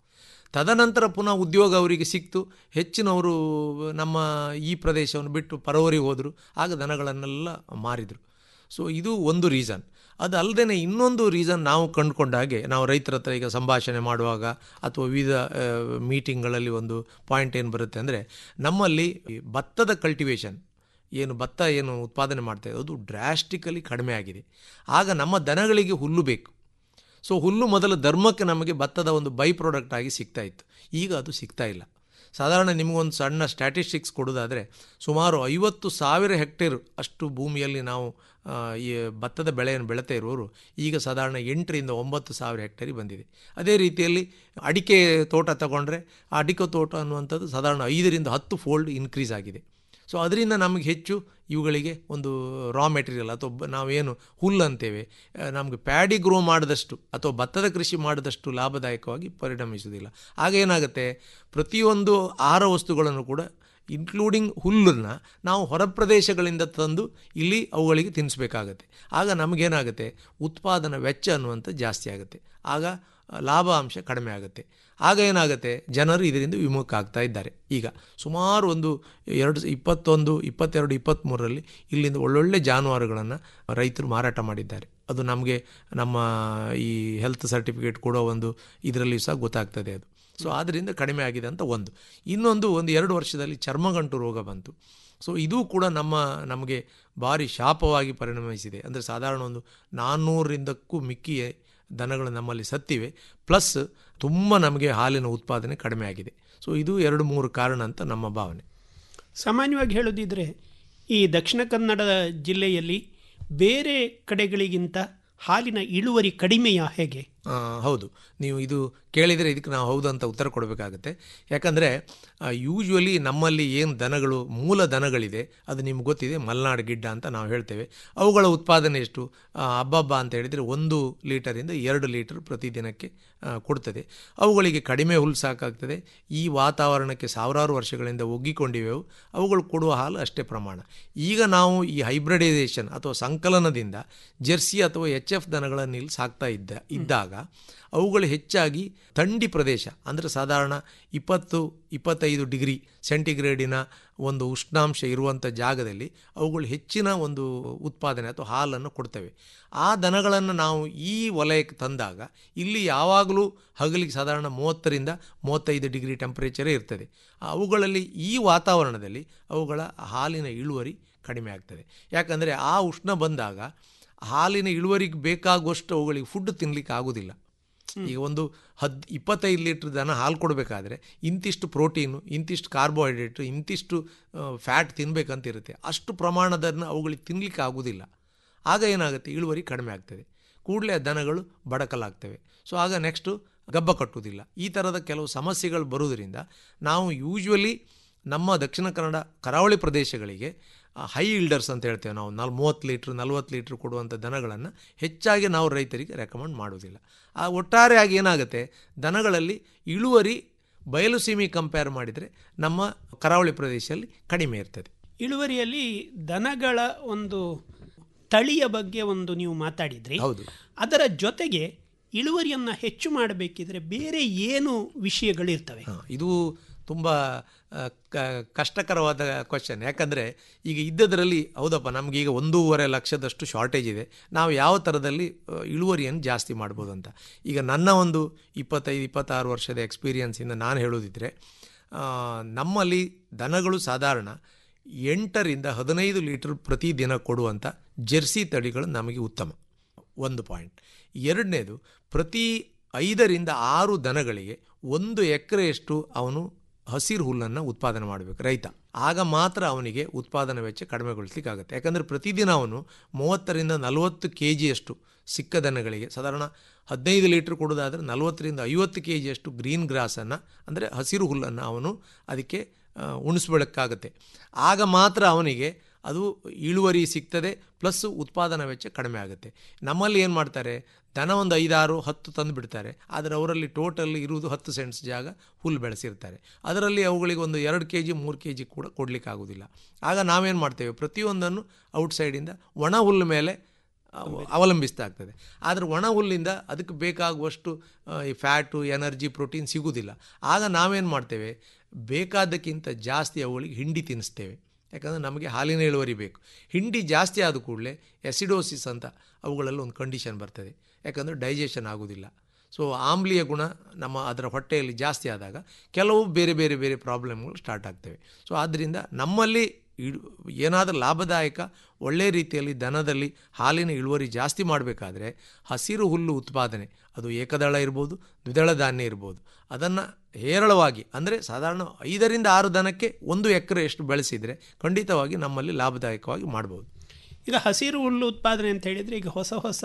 ತದನಂತರ ಪುನಃ ಉದ್ಯೋಗ ಅವರಿಗೆ ಸಿಕ್ತು ಹೆಚ್ಚಿನವರು ನಮ್ಮ ಈ ಪ್ರದೇಶವನ್ನು ಬಿಟ್ಟು ಪರವರಿಗೆ ಹೋದರು ಆಗ ದನಗಳನ್ನೆಲ್ಲ ಮಾರಿದರು ಸೊ ಇದು ಒಂದು ರೀಸನ್ ಅದು ಅಲ್ಲದೆ ಇನ್ನೊಂದು ರೀಸನ್ ನಾವು ಕಂಡುಕೊಂಡ ಹಾಗೆ ನಾವು ರೈತರ ಹತ್ರ ಈಗ ಸಂಭಾಷಣೆ ಮಾಡುವಾಗ ಅಥವಾ ವಿವಿಧ ಮೀಟಿಂಗ್ಗಳಲ್ಲಿ ಒಂದು ಪಾಯಿಂಟ್ ಏನು ಬರುತ್ತೆ ಅಂದರೆ ನಮ್ಮಲ್ಲಿ ಈ ಭತ್ತದ ಕಲ್ಟಿವೇಷನ್ ಏನು ಭತ್ತ ಏನು ಉತ್ಪಾದನೆ ಮಾಡ್ತಾ ಇದೆ ಅದು ಡ್ರಾಸ್ಟಿಕಲಿ ಕಡಿಮೆ ಆಗಿದೆ ಆಗ ನಮ್ಮ ದನಗಳಿಗೆ ಹುಲ್ಲು ಬೇಕು ಸೊ ಹುಲ್ಲು ಮೊದಲು ಧರ್ಮಕ್ಕೆ ನಮಗೆ ಭತ್ತದ ಒಂದು ಬೈ ಪ್ರಾಡಕ್ಟ್ ಆಗಿ ಸಿಗ್ತಾ ಇತ್ತು ಈಗ ಅದು ಸಿಗ್ತಾ ಇಲ್ಲ ಸಾಧಾರಣ ನಿಮಗೊಂದು ಸಣ್ಣ ಸ್ಟ್ಯಾಟಿಸ್ಟಿಕ್ಸ್ ಕೊಡೋದಾದರೆ ಸುಮಾರು ಐವತ್ತು ಸಾವಿರ ಹೆಕ್ಟೇರ್ ಅಷ್ಟು ಭೂಮಿಯಲ್ಲಿ ನಾವು ಆ, ಈ ಭತ್ತದ ಬೆಳೆಯನ್ನು ಬೆಳೀತಾ ಇರುವವರು ಈಗ ಸಾಧಾರಣ ಎಂಟರಿಂದ ಒಂಬತ್ತು ಸಾವಿರ ಹೆಕ್ಟೇರಿಗೆ ಬಂದಿದೆ ಅದೇ ರೀತಿಯಲ್ಲಿ ಅಡಿಕೆ ತೋಟ ತಗೊಂಡ್ರೆ ಆ ಅಡಿಕೆ ತೋಟ ಅನ್ನುವಂಥದ್ದು ಸಾಧಾರಣ ಐದರಿಂದ ಹತ್ತು ಫೋಲ್ಡ್ ಇನ್ಕ್ರೀಸ್ ಆಗಿದೆ ಸೊ ಅದರಿಂದ ನಮಗೆ ಹೆಚ್ಚು ಇವುಗಳಿಗೆ ಒಂದು ರಾ ಮೆಟೀರಿಯಲ್ ಅಥವಾ ಬ- ನಾವೇನು ಹುಲ್ಲು ಅಂತೇವೆ ಆ, ನಮಗೆ ಪ್ಯಾಡಿ ಗ್ರೋ ಮಾಡಿದಷ್ಟು ಅಥವಾ ಭತ್ತದ ಕೃಷಿ ಮಾಡಿದಷ್ಟು ಲಾಭದಾಯಕವಾಗಿ ಪರಿಣಮಿಸುವುದಿಲ್ಲ ಆಗ ಏನಾಗುತ್ತೆ ಪ್ರತಿಯೊಂದು ಆಹಾರ ವಸ್ತುಗಳನ್ನು ಕೂಡ ಇನ್ಕ್ಲೂಡಿಂಗ್ ಹುಲ್ಲನ್ನು ನಾವು ಹೊರ ಪ್ರದೇಶಗಳಿಂದ ತಂದು ಇಲ್ಲಿ ಅವುಗಳಿಗೆ ತಿನ್ನಿಸ್ಬೇಕಾಗತ್ತೆ ಆಗ ನಮಗೇನಾಗುತ್ತೆ ಉತ್ಪಾದನಾ ವೆಚ್ಚ ಅನ್ನುವಂಥ ಜಾಸ್ತಿ ಆಗುತ್ತೆ ಆಗ ಲಾಭಾಂಶ ಕಡಿಮೆ ಆಗುತ್ತೆ ಆಗ ಏನಾಗುತ್ತೆ ಜನರು ಇದರಿಂದ ವಿಮುಖ ಆಗ್ತಾ ಇದ್ದಾರೆ ಈಗ ಸುಮಾರು ಒಂದು ಎರಡು ಸ- ಇಪ್ಪತ್ತೊಂದು ಇಪ್ಪತ್ತೆರಡು ಇಪ್ಪತ್ತ್ಮೂರರಲ್ಲಿ ಇಲ್ಲಿಂದ ಒಳ್ಳೊಳ್ಳೆ ಜಾನುವಾರುಗಳನ್ನು ರೈತರು ಮಾರಾಟ ಮಾಡಿದ್ದಾರೆ ಅದು ನಮಗೆ ನಮ್ಮ ಈ ಹೆಲ್ತ್ ಸರ್ಟಿಫಿಕೇಟ್ ಕೊಡೋ ಒಂದು ಇದರಲ್ಲಿ ಸಹ ಗೊತ್ತಾಗ್ತದೆ ಅದು ಸೊ ಆದ್ದರಿಂದ ಕಡಿಮೆ ಆಗಿದೆ ಅಂತ ಒಂದು ಇನ್ನೊಂದು ಒಂದು ಎರಡು ವರ್ಷದಲ್ಲಿ ಚರ್ಮಗಂಟು ರೋಗ ಬಂತು ಸೊ ಇದು ಕೂಡ ನಮ್ಮ ನಮಗೆ ಭಾರಿ ಶಾಪವಾಗಿ ಪರಿಣಮಿಸಿದೆ ಅಂದರೆ ಸಾಧಾರಣ ಒಂದು ನಾನ್ನೂರರಿಂದಕ್ಕೂ ಮಿಕ್ಕಿ ದನಗಳು ನಮ್ಮಲ್ಲಿ ಸತ್ತಿವೆ ಪ್ಲಸ್ ತುಂಬ ನಮಗೆ ಹಾಲಿನ ಉತ್ಪಾದನೆ ಕಡಿಮೆ ಆಗಿದೆ ಸೊ ಇದು ಎರಡು ಮೂರು ಕಾರಣ ಅಂತ ನಮ್ಮ ಭಾವನೆ ಸಾಮಾನ್ಯವಾಗಿ ಹೇಳೋದಿದ್ರೆ ಈ ದಕ್ಷಿಣ ಕನ್ನಡ ಜಿಲ್ಲೆಯಲ್ಲಿ ಬೇರೆ ಕಡೆಗಳಿಗಿಂತ ಹಾಲಿನ ಇಳುವರಿ ಕಡಿಮೆಯಾ ಹೇಗೆ ಆ, ಹೌದು ನೀವು ಇದು ಕೇಳಿದರೆ ಇದಕ್ಕೆ ನಾವು ಹೌದು ಅಂತ ಉತ್ತರ ಕೊಡಬೇಕಾಗುತ್ತೆ ಯಾಕಂದರೆ ಯೂಶ್ವಲಿ ನಮ್ಮಲ್ಲಿ ಏನು ದನಗಳು ಮೂಲ ದನಗಳಿದೆ ಅದು ನಿಮ್ಗೆ ಗೊತ್ತಿದೆ ಮಲೆನಾಡು ಗಿಡ್ಡ ಅಂತ ನಾವು ಹೇಳ್ತೇವೆ ಅವುಗಳ ಉತ್ಪಾದನೆ ಎಷ್ಟು ಆ, ಹಬ್ಬಬ್ಬ ಅಂತ ಹೇಳಿದರೆ ಒಂದು ಲೀಟರಿಂದ ಎರಡು ಲೀಟರ್ ಪ್ರತಿದಿನಕ್ಕೆ ಆ, ಕೊಡ್ತದೆ ಅವುಗಳಿಗೆ ಕಡಿಮೆ ಹುಲ್ಲು ಸಾಕಾಗ್ತದೆ ಈ ವಾತಾವರಣಕ್ಕೆ ಸಾವಿರಾರು ವರ್ಷಗಳಿಂದ ಒಗ್ಗಿಕೊಂಡಿವೆವು ಅವುಗಳು ಕೊಡುವ ಹಾಲು ಅಷ್ಟೇ ಪ್ರಮಾಣ ಈಗ ನಾವು ಈ ಹೈಬ್ರಿಡೈಸೇಷನ್ ಅಥವಾ ಸಂಕಲನದಿಂದ ಜೆರ್ಸಿ ಅಥವಾ ಎಚ್ ಎಫ್ ದನಗಳನ್ನು ಇಲ್ಲಿ ಸಾಕ್ತಾ ಇದ್ದ ಇದ್ದಾಗ ಅವುಗಳು ಹೆಚ್ಚಾಗಿ ಥಂಡಿ ಪ್ರದೇಶ ಅಂದರೆ ಸಾಧಾರಣ ಇಪ್ಪತ್ತು ಇಪ್ಪತ್ತೈದು ಡಿಗ್ರಿ ಸೆಂಟಿಗ್ರೇಡಿನ ಒಂದು ಉಷ್ಣಾಂಶ ಇರುವಂಥ ಜಾಗದಲ್ಲಿ ಅವುಗಳು ಹೆಚ್ಚಿನ ಒಂದು ಉತ್ಪಾದನೆ ಅಥವಾ ಹಾಲನ್ನು ಕೊಡ್ತವೆ ಆ ದನಗಳನ್ನು ನಾವು ಈ ವಲಯಕ್ಕೆ ತಂದಾಗ ಇಲ್ಲಿ ಯಾವಾಗಲೂ ಹಗಲಿಗೆ ಸಾಧಾರಣ ಮೂವತ್ತರಿಂದ ಮೂವತ್ತೈದು ಡಿಗ್ರಿ ಟೆಂಪರೇಚರೇ ಇರ್ತದೆ ಅವುಗಳಲ್ಲಿ ಈ ವಾತಾವರಣದಲ್ಲಿ ಅವುಗಳ ಹಾಲಿನ ಇಳುವರಿ ಕಡಿಮೆ ಆಗ್ತದೆ ಯಾಕಂದರೆ ಆ ಉಷ್ಣ ಬಂದಾಗ ಹಾಲಿನ ಇಳುವರಿಗೆ ಬೇಕಾಗುವಷ್ಟು ಅವುಗಳಿಗೆ ಫುಡ್ ತಿನ್ನಲಿಕ್ಕೆ ಆಗೋದಿಲ್ಲ ಈಗ ಒಂದು ಹದ್ ಇಪ್ಪತ್ತೈದು ಲೀಟ್ರ್ ದನ ಹಾಲು ಕೊಡಬೇಕಾದ್ರೆ ಇಂತಿಷ್ಟು ಪ್ರೋಟೀನು ಇಂತಿಷ್ಟು ಕಾರ್ಬೋಹೈಡ್ರೇಟು ಇಂತಿಷ್ಟು ಫ್ಯಾಟ್ ತಿನ್ನಬೇಕಂತ ಇರುತ್ತೆ ಅಷ್ಟು ಪ್ರಮಾಣದನ್ನು ಅವುಗಳಿಗೆ ತಿನ್ನಲಿಕ್ಕೆ ಆಗೋದಿಲ್ಲ ಆಗ ಏನಾಗುತ್ತೆ ಇಳುವರಿ ಕಡಿಮೆ ಆಗ್ತದೆ ಕೂಡಲೇ ದನಗಳು ಬಡಕಲಾಗ್ತವೆ ಸೊ ಆಗ ನೆಕ್ಸ್ಟು ಗಬ್ಬ ಕಟ್ಟುವುದಿಲ್ಲ ಈ ಥರದ ಕೆಲವು ಸಮಸ್ಯೆಗಳು ಬರುವುದರಿಂದ ನಾವು ಯೂಶ್ವಲಿ ನಮ್ಮ ದಕ್ಷಿಣ ಕನ್ನಡ ಕರಾವಳಿ ಪ್ರದೇಶಗಳಿಗೆ ಹೈ ಇಲ್ಡರ್ಸ್ ಅಂತ ಹೇಳ್ತೇವೆ ನಾವು ನಲ್ ಮೂವತ್ತು ಲೀಟ್ರ್ ನಲ್ವತ್ತು ಲೀಟ್ರ್ ಕೊಡುವಂಥ ದನಗಳನ್ನು ಹೆಚ್ಚಾಗಿ ನಾವು ರೈತರಿಗೆ ರೆಕಮೆಂಡ್ ಮಾಡುವುದಿಲ್ಲ ಆ ಒಟ್ಟಾರೆಯಾಗಿ ಏನಾಗುತ್ತೆ ದನಗಳಲ್ಲಿ ಇಳುವರಿ ಬಯಲು ಸೀಮೆ ಕಂಪೇರ್ ಮಾಡಿದರೆ ನಮ್ಮ ಕರಾವಳಿ ಪ್ರದೇಶದಲ್ಲಿ ಕಡಿಮೆ ಇರ್ತದೆ ಇಳುವರಿಯಲ್ಲಿ ದನಗಳ ಒಂದು ತಳಿಯ ಬಗ್ಗೆ ಒಂದು ನೀವು ಮಾತಾಡಿದ್ರಿ ಹೌದು ಅದರ ಜೊತೆಗೆ ಇಳುವರಿಯನ್ನು ಹೆಚ್ಚು ಮಾಡಬೇಕಿದ್ರೆ ಬೇರೆ ಏನು ವಿಷಯಗಳಿರ್ತವೆ ಇದು ತುಂಬ ಆ, ಕ- ಕಷ್ಟಕರವಾದ ಕ್ವಶನ್ ಯಾಕಂದರೆ ಈಗ ಇದ್ದದರಲ್ಲಿ ಹೌದಪ್ಪ ನಮಗೀಗ ಒಂದೂವರೆ ಲಕ್ಷದಷ್ಟು ಶಾರ್ಟೇಜ್ ಇದೆ ನಾವು ಯಾವ ಥರದಲ್ಲಿ ಆ, ಇಳುವರಿಯನ್ನು ಜಾಸ್ತಿ ಮಾಡ್ಬೋದು ಅಂತ ಈಗ ನನ್ನ ಒಂದು ಇಪ್ಪತ್ತೈದು ಇಪ್ಪತ್ತಾರು ವರ್ಷದ ಎಕ್ಸ್ಪೀರಿಯನ್ಸಿಂದ ನಾನು ಹೇಳೋದಿದ್ದರೆ ಆ, ನಮ್ಮಲ್ಲಿ ದನಗಳು ಸಾಧಾರಣ ಎಂಟರಿಂದ ಹದಿನೈದು ಲೀಟರ್ ಪ್ರತಿದಿನ ಕೊಡುವಂಥ ಜೆರ್ಸಿ ತಳಿಗಳು ನಮಗೆ ಉತ್ತಮ ಒಂದು ಪಾಯಿಂಟ್ ಎರಡನೇದು ಪ್ರತಿ ಐದರಿಂದ ಆರು ದನಗಳಿಗೆ ಒಂದು ಎಕರೆಯಷ್ಟು ಅವನು ಹಸಿರು ಹುಲ್ಲನ್ನು ಉತ್ಪಾದನೆ ಮಾಡಬೇಕು ರೈತ ಆಗ ಮಾತ್ರ ಅವನಿಗೆ ಉತ್ಪಾದನಾ ವೆಚ್ಚ ಕಡಿಮೆಗೊಳಿಸ್ಲಿಕ್ಕಾಗುತ್ತೆ ಯಾಕಂದರೆ ಪ್ರತಿದಿನ ಅವನು ಮೂವತ್ತರಿಂದ ನಲವತ್ತು ಕೆ ಜಿಯಷ್ಟು ಸಿಕ್ಕ ದನಗಳಿಗೆ ಸಾಧಾರಣ ಹದಿನೈದು ಲೀಟ್ರ್ ಕೊಡೋದಾದರೆ ನಲವತ್ತರಿಂದ ಐವತ್ತು ಕೆ ಜಿಯಷ್ಟು ಗ್ರೀನ್ ಗ್ರಾಸನ್ನು ಅಂದರೆ ಹಸಿರು ಹುಲ್ಲನ್ನು ಅವನು ಅದಕ್ಕೆ ಆ, ಉಣಿಸ್ಬೇಳಕ್ಕಾಗತ್ತೆ ಆಗ ಮಾತ್ರ ಅವನಿಗೆ ಅದು ಇಳುವರಿ ಸಿಗ್ತದೆ ಪ್ಲಸ್ ಉತ್ಪಾದನಾ ವೆಚ್ಚ ಕಡಿಮೆ ಆಗುತ್ತೆ ನಮ್ಮಲ್ಲಿ ಏನು ಮಾಡ್ತಾರೆ ದನ ಒಂದು ಐದಾರು ಹತ್ತು ತಂದು ಬಿಡ್ತಾರೆ ಆದರೆ ಅವರಲ್ಲಿ ಟೋಟಲ್ ಇರುವುದು ಹತ್ತು ಸೆಂಟ್ಸ್ ಜಾಗ ಹುಲ್ಲು ಬೆಳೆಸಿರ್ತಾರೆ ಅದರಲ್ಲಿ ಅವುಗಳಿಗೆ ಒಂದು ಎರಡು ಕೆ ಜಿ ಮೂರು ಕೆ ಜಿ ಕೂಡ ಕೊಡಲಿಕ್ಕೆ ಆಗೋದಿಲ್ಲ ಆಗ ನಾವೇನು ಮಾಡ್ತೇವೆ ಪ್ರತಿಯೊಂದನ್ನು ಔಟ್ಸೈಡಿಂದ ಒಣ ಹುಲ್ಲು ಮೇಲೆ ಅವ- ಅವಲಂಬಿಸ್ತಾ ಆಗ್ತದೆ ಆದರೆ ಒಣ ಹುಲ್ಲಿಂದ ಅದಕ್ಕೆ ಬೇಕಾಗುವಷ್ಟು ಆ, ಈ ಫ್ಯಾಟು ಎನರ್ಜಿ ಪ್ರೋಟೀನ್ ಸಿಗುವುದಿಲ್ಲ ಆಗ ನಾವೇನು ಮಾಡ್ತೇವೆ ಬೇಕಾದಕ್ಕಿಂತ ಜಾಸ್ತಿ ಅವುಗಳಿಗೆ ಹಿಂಡಿ ತಿನ್ನಿಸ್ತೇವೆ ಯಾಕಂದರೆ ನಮಗೆ ಹಾಲಿನ ಇಳುವರಿ ಬೇಕು ಹಿಂಡಿ ಜಾಸ್ತಿ ಆದ ಕೂಡಲೇ ಎಸಿಡೋಸಿಸ್ ಅಂತ ಅವುಗಳಲ್ಲಿ ಒಂದು ಕಂಡೀಷನ್ ಬರ್ತದೆ ಯಾಕಂದರೆ ಡೈಜೆಷನ್ ಆಗೋದಿಲ್ಲ ಸೊ ಆಮ್ಲೀಯ ಗುಣ ನಮ್ಮ ಅದರ ಹೊಟ್ಟೆಯಲ್ಲಿ ಜಾಸ್ತಿ ಆದಾಗ ಕೆಲವು ಬೇರೆ ಬೇರೆ ಬೇರೆ ಪ್ರಾಬ್ಲಮ್ಗಳು ಸ್ಟಾರ್ಟ್ ಆಗ್ತವೆ ಸೊ ಆದ್ದರಿಂದ ನಮ್ಮಲ್ಲಿ ಇಳು- ಏನಾದರೂ ಲಾಭದಾಯಕ ಒಳ್ಳೆಯ ರೀತಿಯಲ್ಲಿ ದನದಲ್ಲಿ ಹಾಲಿನ ಇಳುವರಿ ಜಾಸ್ತಿ ಮಾಡಬೇಕಾದ್ರೆ ಹಸಿರು ಹುಲ್ಲು ಉತ್ಪಾದನೆ ಅದು ಏಕದಳ ಇರ್ಬೋದು ದ್ವಿದಳ ಧಾನ್ಯ ಇರ್ಬೋದು ಅದನ್ನು ಹೇರಳವಾಗಿ ಅಂದರೆ ಸಾಧಾರಣ ಐದರಿಂದ ಆರು ದನಕ್ಕೆ ಒಂದು ಎಕರೆ ಎಷ್ಟು ಬೆಳೆಸಿದರೆ ಖಂಡಿತವಾಗಿ ನಮ್ಮಲ್ಲಿ ಲಾಭದಾಯಕವಾಗಿ ಮಾಡ್ಬೋದು ಈಗ ಹಸಿರು ಹುಲ್ಲು ಉತ್ಪಾದನೆ ಅಂತ ಹೇಳಿದ್ರೆ ಈಗ ಹೊಸ ಹೊಸ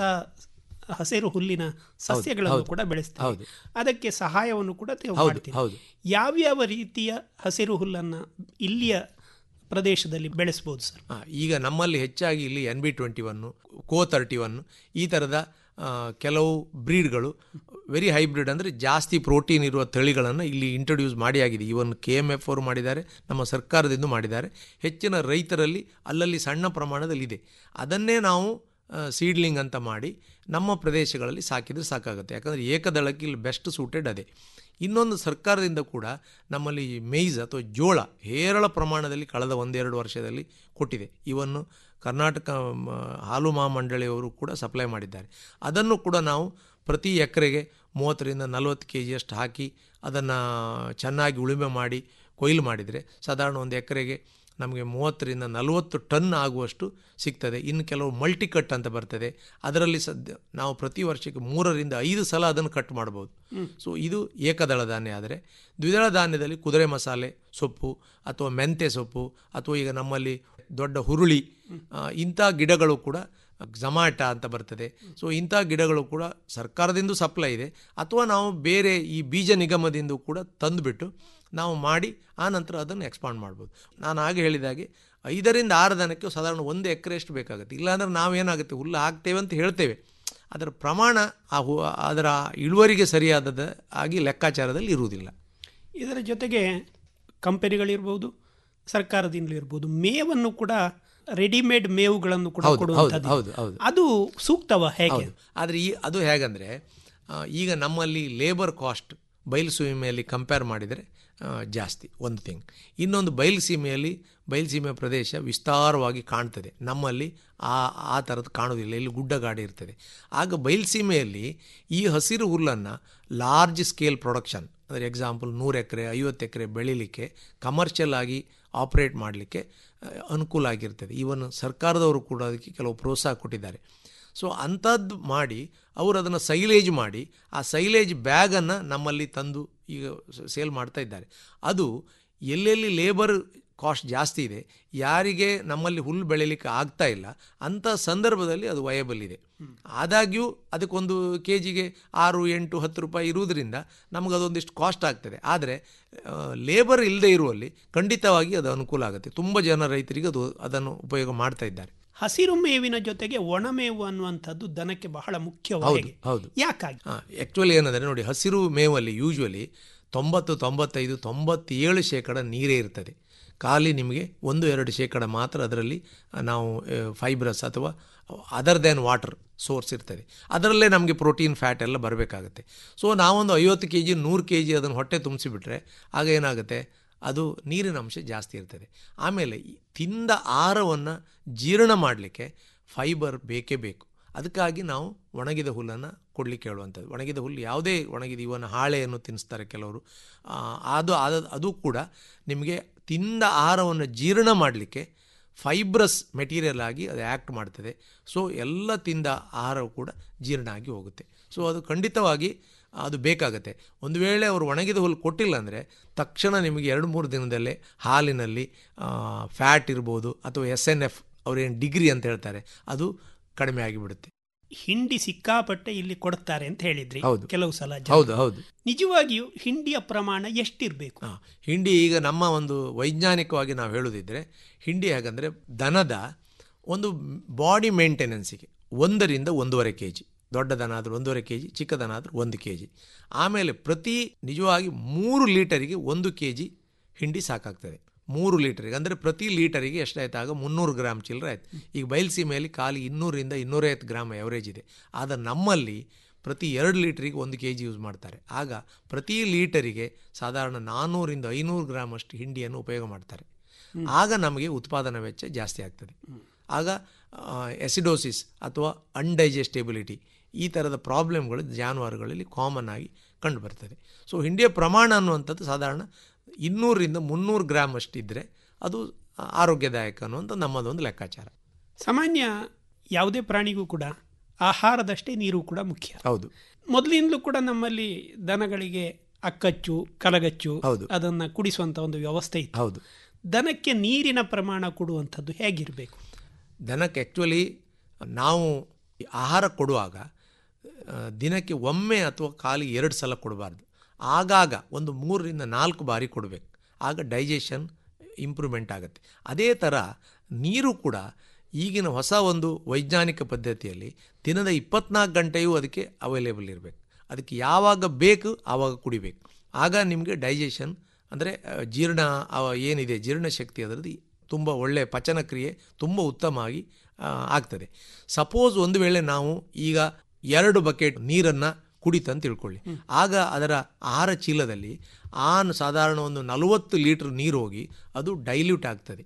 ಹಸಿರು ಹುಲ್ಲಿನ ಸಸ್ಯಗಳನ್ನು ಹೌದು. ಕೂಡ ಬೆಳೆಸ್ತಾರೆ ಹೌದು. ಅದಕ್ಕೆ ಸಹಾಯವನ್ನು ಕೂಡ ನೀವು ಹೌದು, ಮಾಡ್ತೀರಿ ಹೌದು. ಯಾವ್ಯಾವ ರೀತಿಯ ಹಸಿರು ಹುಲ್ಲನ್ನು ಇಲ್ಲಿಯ ಪ್ರದೇಶದಲ್ಲಿ ಬೆಳೆಸ್ಬೋದು ಸರ್ ಆ, ಈಗ ನಮ್ಮಲ್ಲಿ ಹೆಚ್ಚಾಗಿ ಇಲ್ಲಿ N B twenty one CO thirty one ಈ ಥರದ ಆ, ಕೆಲವು ಬ್ರೀಡ್ಗಳು ವೆರಿ ಹೈಬ್ರಿಡ್ ಅಂದರೆ ಜಾಸ್ತಿ ಪ್ರೋಟೀನ್ ಇರುವ ತಳಿಗಳನ್ನು ಇಲ್ಲಿ ಇಂಟ್ರೊಡ್ಯೂಸ್ ಮಾಡಿ ಆಗಿದೆ ಇವನ್ ಕೆ ಎಮ್ ಎಫ್ ಅವರು ಮಾಡಿದ್ದಾರೆ ನಮ್ಮ ಸರ್ಕಾರದಿಂದ ಮಾಡಿದ್ದಾರೆ ಹೆಚ್ಚಿನ ರೈತರಲ್ಲಿ ಅಲ್ಲಲ್ಲಿ ಸಣ್ಣ ಪ್ರಮಾಣದಲ್ಲಿ ಇದೆ ಅದನ್ನೇ ನಾವು ಸೀಡ್ಲಿಂಗ್ ಅಂತ ಮಾಡಿ ನಮ್ಮ ಪ್ರದೇಶಗಳಲ್ಲಿ ಸಾಕಿದರೆ ಸಾಕಾಗುತ್ತೆ ಯಾಕಂದರೆ ಏಕದಳಕ್ಕೆ ಇಲ್ಲಿ ಬೆಸ್ಟ್ ಸೂಟೆಡ್ ಅದೇ ಇನ್ನೊಂದು ಸರ್ಕಾರದಿಂದ ಕೂಡ ನಮ್ಮಲ್ಲಿ ಮೇಯ್ಸ್ ಅಥವಾ ಜೋಳ ಹೇರಳ ಪ್ರಮಾಣದಲ್ಲಿ ಕಳೆದ ಒಂದೆರಡು ವರ್ಷದಲ್ಲಿ ಕೊಟ್ಟಿದೆ ಇವನ್ನು ಕರ್ನಾಟಕ ಮ, ಹಾಲು ಮಹಾಮಂಡಳಿಯವರು ಕೂಡ ಸಪ್ಲೈ ಮಾಡಿದ್ದಾರೆ ಅದನ್ನು ಕೂಡ ನಾವು ಪ್ರತಿ ಎಕರೆಗೆ ಮೂವತ್ತರಿಂದ ನಲವತ್ತು ಕೆ ಜಿಯಷ್ಟು ಹಾಕಿ ಅದನ್ನು ಚೆನ್ನಾಗಿ ಉಳುಮೆ ಮಾಡಿ ಕೊಯ್ಲು ಮಾಡಿದರೆ ಸಾಧಾರಣ ಒಂದು ಎಕರೆಗೆ ನಮಗೆ ಮೂವತ್ತರಿಂದ ನಲವತ್ತು ಟನ್ ಆಗುವಷ್ಟು ಸಿಗ್ತದೆ ಇನ್ನು ಕೆಲವು ಮಲ್ಟಿ ಕಟ್ ಅಂತ ಬರ್ತದೆ ಅದರಲ್ಲಿ ಸದ್ಯ ನಾವು ಪ್ರತಿ ವರ್ಷಕ್ಕೆ ಮೂರರಿಂದ ಐದು ಸಲ ಅದನ್ನು ಕಟ್ ಮಾಡ್ಬೋದು ಹ್ಮ್. ಸೊ ಇದು ಏಕದಳ ಧಾನ್ಯ ಆದರೆ ದ್ವಿದಳ ಧಾನ್ಯದಲ್ಲಿ ಕುದುರೆ ಮಸಾಲೆ ಸೊಪ್ಪು ಅಥವಾ ಮೆಂತೆ ಸೊಪ್ಪು ಅಥವಾ ಈಗ ನಮ್ಮಲ್ಲಿ ದೊಡ್ಡ ಹುರುಳಿ ಆ, ಇಂಥ ಗಿಡಗಳು ಕೂಡ ಜಮಾಟ ಅಂತ ಬರ್ತದೆ ಸೊ ಇಂಥ ಗಿಡಗಳು ಕೂಡ ಸರ್ಕಾರದಿಂದ ಸಪ್ಲೈ ಇದೆ ಅಥವಾ ನಾವು ಬೇರೆ ಈ ಬೀಜ ನಿಗಮದಿಂದ ಕೂಡ ತಂದುಬಿಟ್ಟು ನಾವು ಮಾಡಿ ಆ ನಂತರ ಅದನ್ನು ಎಕ್ಸ್ಪಾಂಡ್ ಮಾಡ್ಬೋದು ನಾನು ಆಗ ಹೇಳಿದಾಗೆ ಐದರಿಂದ ಆರು ದನಕ್ಕೆ ಸಾಧಾರಣ ಒಂದು ಎಕರೆಷ್ಟು ಬೇಕಾಗುತ್ತೆ ಇಲ್ಲಾಂದ್ರೆ ನಾವೇನಾಗುತ್ತೆ ಹುಲ್ಲು ಹಾಕ್ತೇವೆ ಅಂತ ಹೇಳ್ತೇವೆ ಅದರ ಪ್ರಮಾಣ ಆ ಹು ಅದರ ಇಳುವರಿಗೆ ಸರಿಯಾದದ ಆಗಿ ಲೆಕ್ಕಾಚಾರದಲ್ಲಿ ಇರುವುದಿಲ್ಲ ಇದರ ಜೊತೆಗೆ ಕಂಪನಿಗಳಿರ್ಬೋದು ಸರ್ಕಾರದಿಂದಲೂ ಇರ್ಬೋದು ಮೇವನ್ನು ಕೂಡ ರೆಡಿಮೇಡ್ ಮೇವುಗಳನ್ನು ಕೂಡ ಹೌದು, ಕೊಡುವಂಥದ್ದು ಹೌದು, ಹೌದು. ಅದು ಸೂಕ್ತವ ಹೇಗೆ ಹೌದು ಆದರೆ ಈ ಅದು ಹೇಗಂದರೆ ಆ, ಈಗ ನಮ್ಮಲ್ಲಿ ಲೇಬರ್ ಕಾಸ್ಟ್ ಬಯಲು ಸೀಮೆಯಲ್ಲಿ ಕಂಪೇರ್ ಮಾಡಿದರೆ ಆ, ಜಾಸ್ತಿ ಒಂದು ಥಿಂಗ್ ಇನ್ನೊಂದು ಬಯಲು ಸೀಮೆಯಲ್ಲಿ ಬಯಲು ಸೀಮೆ ಪ್ರದೇಶ ವಿಸ್ತಾರವಾಗಿ ಕಾಣ್ತದೆ ನಮ್ಮಲ್ಲಿ ಆ ಆ ಥರದ್ದು ಕಾಣೋದಿಲ್ಲ ಇಲ್ಲಿ ಗುಡ್ಡಗಾಡು ಇರ್ತದೆ ಆಗ ಬಯಲು ಸೀಮೆಯಲ್ಲಿ ಈ ಹಸಿರು ಹುಲ್ಲನ್ನು ಲಾರ್ಜ್ ಸ್ಕೇಲ್ ಪ್ರೊಡಕ್ಷನ್ ಅಂದರೆ ಎಕ್ಸಾಂಪಲ್ ನೂರು ಎಕರೆ ಐವತ್ತು ಎಕರೆ ಬೆಳೀಲಿಕ್ಕೆ ಕಮರ್ಷಿಯಲ್ ಆಗಿ ಆಪ್ರೇಟ್ ಮಾಡಲಿಕ್ಕೆ ಅನುಕೂಲ ಆಗಿರ್ತದೆ ಈವನ್ ಸರ್ಕಾರದವರು ಕೂಡ ಅದಕ್ಕೆ ಕೆಲವು ಪ್ರೋತ್ಸಾಹ ಕೊಟ್ಟಿದ್ದಾರೆ ಸೊ ಅಂಥದ್ದು ಮಾಡಿ ಅವರು ಅದನ್ನು ಸೈಲೇಜ್ ಮಾಡಿ ಆ ಸೈಲೇಜ್ ಬ್ಯಾಗನ್ನು ನಮ್ಮಲ್ಲಿ ತಂದು ಈಗ ಸೇಲ್ ಮಾಡ್ತಾ ಇದ್ದಾರೆ ಅದು ಎಲ್ಲೆಲ್ಲಿ ಲೇಬರ್ ಕಾಸ್ಟ್ ಜಾಸ್ತಿ ಇದೆ ಯಾರಿಗೆ ನಮ್ಮಲ್ಲಿ ಹುಲ್ಲು ಬೆಳೀಲಿಕ್ಕೆ ಆಗ್ತಾ ಇಲ್ಲ ಅಂಥ ಸಂದರ್ಭದಲ್ಲಿ ಅದು ವಯಬಲ್ ಇದೆ ಆದಾಗ್ಯೂ ಅದಕ್ಕೊಂದು ಕೆ ಜಿಗೆ ಆರು ಎಂಟು ಹತ್ತು ರೂಪಾಯಿ ಇರುವುದರಿಂದ ನಮಗೆ ಅದೊಂದಿಷ್ಟು ಕಾಸ್ಟ್ ಆಗ್ತದೆ ಆದರೆ ಲೇಬರ್ ಇಲ್ಲದೆ ಇರುವಲ್ಲಿ ಖಂಡಿತವಾಗಿ ಅದು ಅನುಕೂಲ ಆಗುತ್ತೆ ತುಂಬ ಜನ ರೈತರಿಗೆ ಅದು ಅದನ್ನು ಉಪಯೋಗ ಮಾಡ್ತಾ ಇದ್ದಾರೆ ಹಸಿರು ಮೇವಿನ ಜೊತೆಗೆ ಒಣಮೇವು ಅನ್ನುವಂಥದ್ದು ದನಕ್ಕೆ ಬಹಳ ಹೌದು ಮುಖ್ಯವಾಗಿ ಹೌದು ಯಾಕಾಗಿ ಆ್ಯಕ್ಚುಲಿ ಏನಂದರೆ ನೋಡಿ ಹಸಿರು ಮೇವಲ್ಲಿ ಯೂಶ್ವಲಿ ತೊಂಬತ್ತು ತೊಂಬತ್ತೈದು ತೊಂಬತ್ತೇಳು ಶೇಕಡ ನೀರೇ ಇರ್ತದೆ ಖಾಲಿ ನಿಮಗೆ ಒಂದು ಎರಡು ಶೇಕಡ ಮಾತ್ರ ಅದರಲ್ಲಿ ಆ, ನಾವು ಫೈಬ್ರಸ್ ಅಥವಾ ಅದರ್ ದ್ಯಾನ್ ವಾಟರ್ ಸೋರ್ಸ್ ಇರ್ತದೆ ಅದರಲ್ಲೇ ನಮಗೆ ಪ್ರೋಟೀನ್ ಫ್ಯಾಟ್ ಎಲ್ಲ ಬರಬೇಕಾಗುತ್ತೆ ಸೊ ನಾವೊಂದು ಐವತ್ತು ಕೆ ಜಿ ನೂರು ಕೆ ಜಿ ಅದನ್ನು ಹೊಟ್ಟೆ ತುಂಬಿಸಿಬಿಟ್ರೆ ಆಗ ಏನಾಗುತ್ತೆ ಅದು ನೀರಿನ ಅಂಶ ಜಾಸ್ತಿ ಇರ್ತದೆ ಆಮೇಲೆ ಈ ತಿಂದ ಆಹಾರವನ್ನು ಜೀರ್ಣ ಮಾಡಲಿಕ್ಕೆ ಫೈಬರ್ ಬೇಕೇ ಬೇಕು ಅದಕ್ಕಾಗಿ ನಾವು ಒಣಗಿದ ಹುಲ್ಲನ್ನು ಕೊಡಲಿಕ್ಕೆ ಹೇಳುವಂಥದ್ದು ಒಣಗಿದ ಹುಲ್ಲು ಯಾವುದೇ ಒಣಗಿದ ಇವನ ಹಾಳೆಯನ್ನು ತಿನ್ನಿಸ್ತಾರೆ ಕೆಲವರು ಆ, ಅದು ಅದು- ಅದು ಕೂಡ ನಿಮಗೆ ತಿಂದ ಆಹಾರವನ್ನು ಜೀರ್ಣ ಮಾಡಲಿಕ್ಕೆ ಫೈಬ್ರಸ್ ಮೆಟೀರಿಯಲ್ ಆಗಿ ಅದು ಆ್ಯಕ್ಟ್ ಮಾಡ್ತದೆ ಸೊ ಎಲ್ಲ ತಿಂದ ಆಹಾರವು ಕೂಡ ಜೀರ್ಣ ಆಗಿ ಹೋಗುತ್ತೆ ಸೊ ಅದು ಖಂಡಿತವಾಗಿ ಅದು ಬೇಕಾಗುತ್ತೆ ಒಂದು ವೇಳೆ ಅವರು ಒಣಗಿದ ಹುಲ್ಲು ಕೊಟ್ಟಿಲ್ಲ ಅಂದರೆ ತಕ್ಷಣ ನಿಮಗೆ ಎರಡು ಮೂರು ದಿನದಲ್ಲೇ ಹಾಲಿನಲ್ಲಿ ಫ್ಯಾಟ್ ಇರ್ಬೋದು ಅಥವಾ ಎಸ್ ಎನ್ ಎಫ್ ಅವ್ರೇನು ಡಿಗ್ರಿ ಅಂತ ಹೇಳ್ತಾರೆ ಅದು ಕಡಿಮೆ ಆಗಿಬಿಡುತ್ತೆ ಹಿಂಡಿ ಸಿಕ್ಕಾಪಟ್ಟೆ ಇಲ್ಲಿ ಕೊಡ್ತಾರೆ ಅಂತ ಹೇಳಿದ್ರಿ ಹೌದು. ಕೆಲವು ಸಲ ಜನ. ಹೌದು ಹೌದು ನಿಜವಾಗಿಯೂ ಹಿಂಡಿಯ ಪ್ರಮಾಣ ಎಷ್ಟಿರಬೇಕು ಹಿಂಡಿ ಈಗ ನಮ್ಮ ಒಂದು ವೈಜ್ಞಾನಿಕವಾಗಿ ನಾವು ಹೇಳೋದಿದ್ರೆ ಹಿಂಡಿ ಹೇಗಂದರೆ ದನದ ಒಂದು ಬಾಡಿ ಮೇಂಟೆನೆನ್ಸಿಗೆ ಒಂದರಿಂದ ಒಂದೂವರೆ ಕೆ ಜಿ ದೊಡ್ಡ ದನ ಆದರೂ ಒಂದೂವರೆ ಕೆ ಜಿ ಚಿಕ್ಕ ದನ ಆದರೂ ಒಂದು ಕೆ ಜಿ ಆಮೇಲೆ ಪ್ರತಿ ನಿಜವಾಗಿ ಮೂರು ಲೀಟರಿಗೆ ಒಂದು ಕೆ ಜಿ ಹಿಂಡಿ ಸಾಕಾಗ್ತದೆ ಮೂರು ಲೀಟರಿಗೆ ಅಂದರೆ ಪ್ರತಿ ಲೀಟರಿಗೆ ಎಷ್ಟಾಯ್ತು ಆಗ ಮುನ್ನೂರು ಗ್ರಾಮ್ ಚಿಲ್ಲರೆ ಆಯ್ತು ಈಗ ಬಯಲುಸೀಮೆಯಲ್ಲಿ ಖಾಲಿ ಇನ್ನೂರಿಂದ ಇನ್ನೂರೈವತ್ತು ಗ್ರಾಮ್ ಎವರೇಜ್ ಇದೆ ಆದರೆ ನಮ್ಮಲ್ಲಿ ಪ್ರತಿ ಎರಡು ಲೀಟ್ರಿಗೆ ಒಂದು ಕೆ ಜಿ ಯೂಸ್ ಮಾಡ್ತಾರೆ ಆಗ ಪ್ರತಿ ಲೀಟರಿಗೆ ಸಾಧಾರಣ ನಾನ್ನೂರಿಂದ ಐನೂರು ಗ್ರಾಮ್ ಅಷ್ಟು ಹಿಂಡಿಯನ್ನು ಉಪಯೋಗ ಮಾಡ್ತಾರೆ ಆಗ ನಮಗೆ ಉತ್ಪಾದನಾ ವೆಚ್ಚ ಜಾಸ್ತಿ ಆಗ್ತದೆ ಆಗ ಎಸಿಡೋಸಿಸ್ ಅಥವಾ ಅನ್ಡೈಜೆಸ್ಟೇಬಿಲಿಟಿ ಈ ಥರದ ಪ್ರಾಬ್ಲಮ್ಗಳು ಜಾನುವಾರುಗಳಲ್ಲಿ ಕಾಮನ್ ಆಗಿ ಕಂಡುಬರ್ತದೆ ಸೊ ಹಿಂಡಿಯ ಪ್ರಮಾಣ ಅನ್ನುವಂಥದ್ದು ಸಾಧಾರಣ ಇನ್ನೂರರಿಂದ ಮುನ್ನೂರು ಗ್ರಾಮ್ ಅಷ್ಟಿದ್ದರೆ ಅದು ಆರೋಗ್ಯದಾಯಕ ಅನ್ನುವಂಥ ನಮ್ಮದೊಂದು ಲೆಕ್ಕಾಚಾರ ಸಾಮಾನ್ಯ ಯಾವುದೇ ಪ್ರಾಣಿಗೂ ಕೂಡ ಆಹಾರದಷ್ಟೇ ನೀರು ಕೂಡ ಮುಖ್ಯ ಹೌದು ಮೊದಲಿಂದಲೂ ಕೂಡ ನಮ್ಮಲ್ಲಿ ದನಗಳಿಗೆ ಅಕ್ಕಚ್ಚು ಕಲಗಚ್ಚು ಹೌದು. ಅದನ್ನ ಕುಡಿಸುವಂತ ಒಂದು ವ್ಯವಸ್ಥೆ ಇತ್ತು ಹೌದು ದನಕ್ಕೆ ನೀರಿನ ಪ್ರಮಾಣ ಕೊಡುವಂಥದ್ದು ಹೇಗಿರಬೇಕು ದನಕ್ಕೆ ಆ್ಯಕ್ಚುಲಿ ನಾವು ಈ ಆಹಾರ ಕೊಡುವಾಗ ಆ, ದಿನಕ್ಕೆ ಒಮ್ಮೆ ಅಥವಾ ಖಾಲಿ ಎರಡು ಸಲ ಕೊಡಬಾರ್ದು ಆಗಾಗ ಒಂದು ಮೂರರಿಂದ ನಾಲ್ಕು ಬಾರಿ ಕೊಡಬೇಕು ಆಗ ಡೈಜೆಷನ್ ಇಂಪ್ರೂವ್ಮೆಂಟ್ ಆಗುತ್ತೆ ಅದೇ ಥರ ನೀರು ಕೂಡ ಈಗಿನ ಹೊಸ ಒಂದು ವೈಜ್ಞಾನಿಕ ಪದ್ಧತಿಯಲ್ಲಿ ದಿನದ ಇಪ್ಪತ್ನಾಲ್ಕು ಗಂಟೆಯೂ ಅದಕ್ಕೆ ಅವೈಲೇಬಲ್ ಇರಬೇಕು ಅದಕ್ಕೆ ಯಾವಾಗ ಬೇಕು ಆವಾಗ ಕುಡಿಬೇಕು ಆಗ ನಿಮಗೆ ಡೈಜೆಷನ್ ಅಂದರೆ ಜೀರ್ಣ ಅವ ಏನಿದೆ ಜೀರ್ಣಶಕ್ತಿ ಅದರದ್ದು ತುಂಬ ಒಳ್ಳೆಯ ಪಚನ ಕ್ರಿಯೆ ತುಂಬ ಉತ್ತಮವಾಗಿ ಆ, ಆಗ್ತದೆ ಸಪೋಸ್ ಒಂದು ವೇಳೆ ನಾವು ಈಗ ಎರಡು ಬಕೆಟ್ ನೀರನ್ನು ಕುಡಿತಂತ ತಿಳ್ಕೊಳ್ಳಿ ಆಗ ಅದರ ಆಹಾರ ಚೀಲದಲ್ಲಿ ಆ ಸಾಧಾರಣ ಒಂದು ನಲವತ್ತು ಲೀಟ್ರ್ ನೀರು ಹೋಗಿ ಅದು ಡೈಲ್ಯೂಟ್ ಆಗ್ತದೆ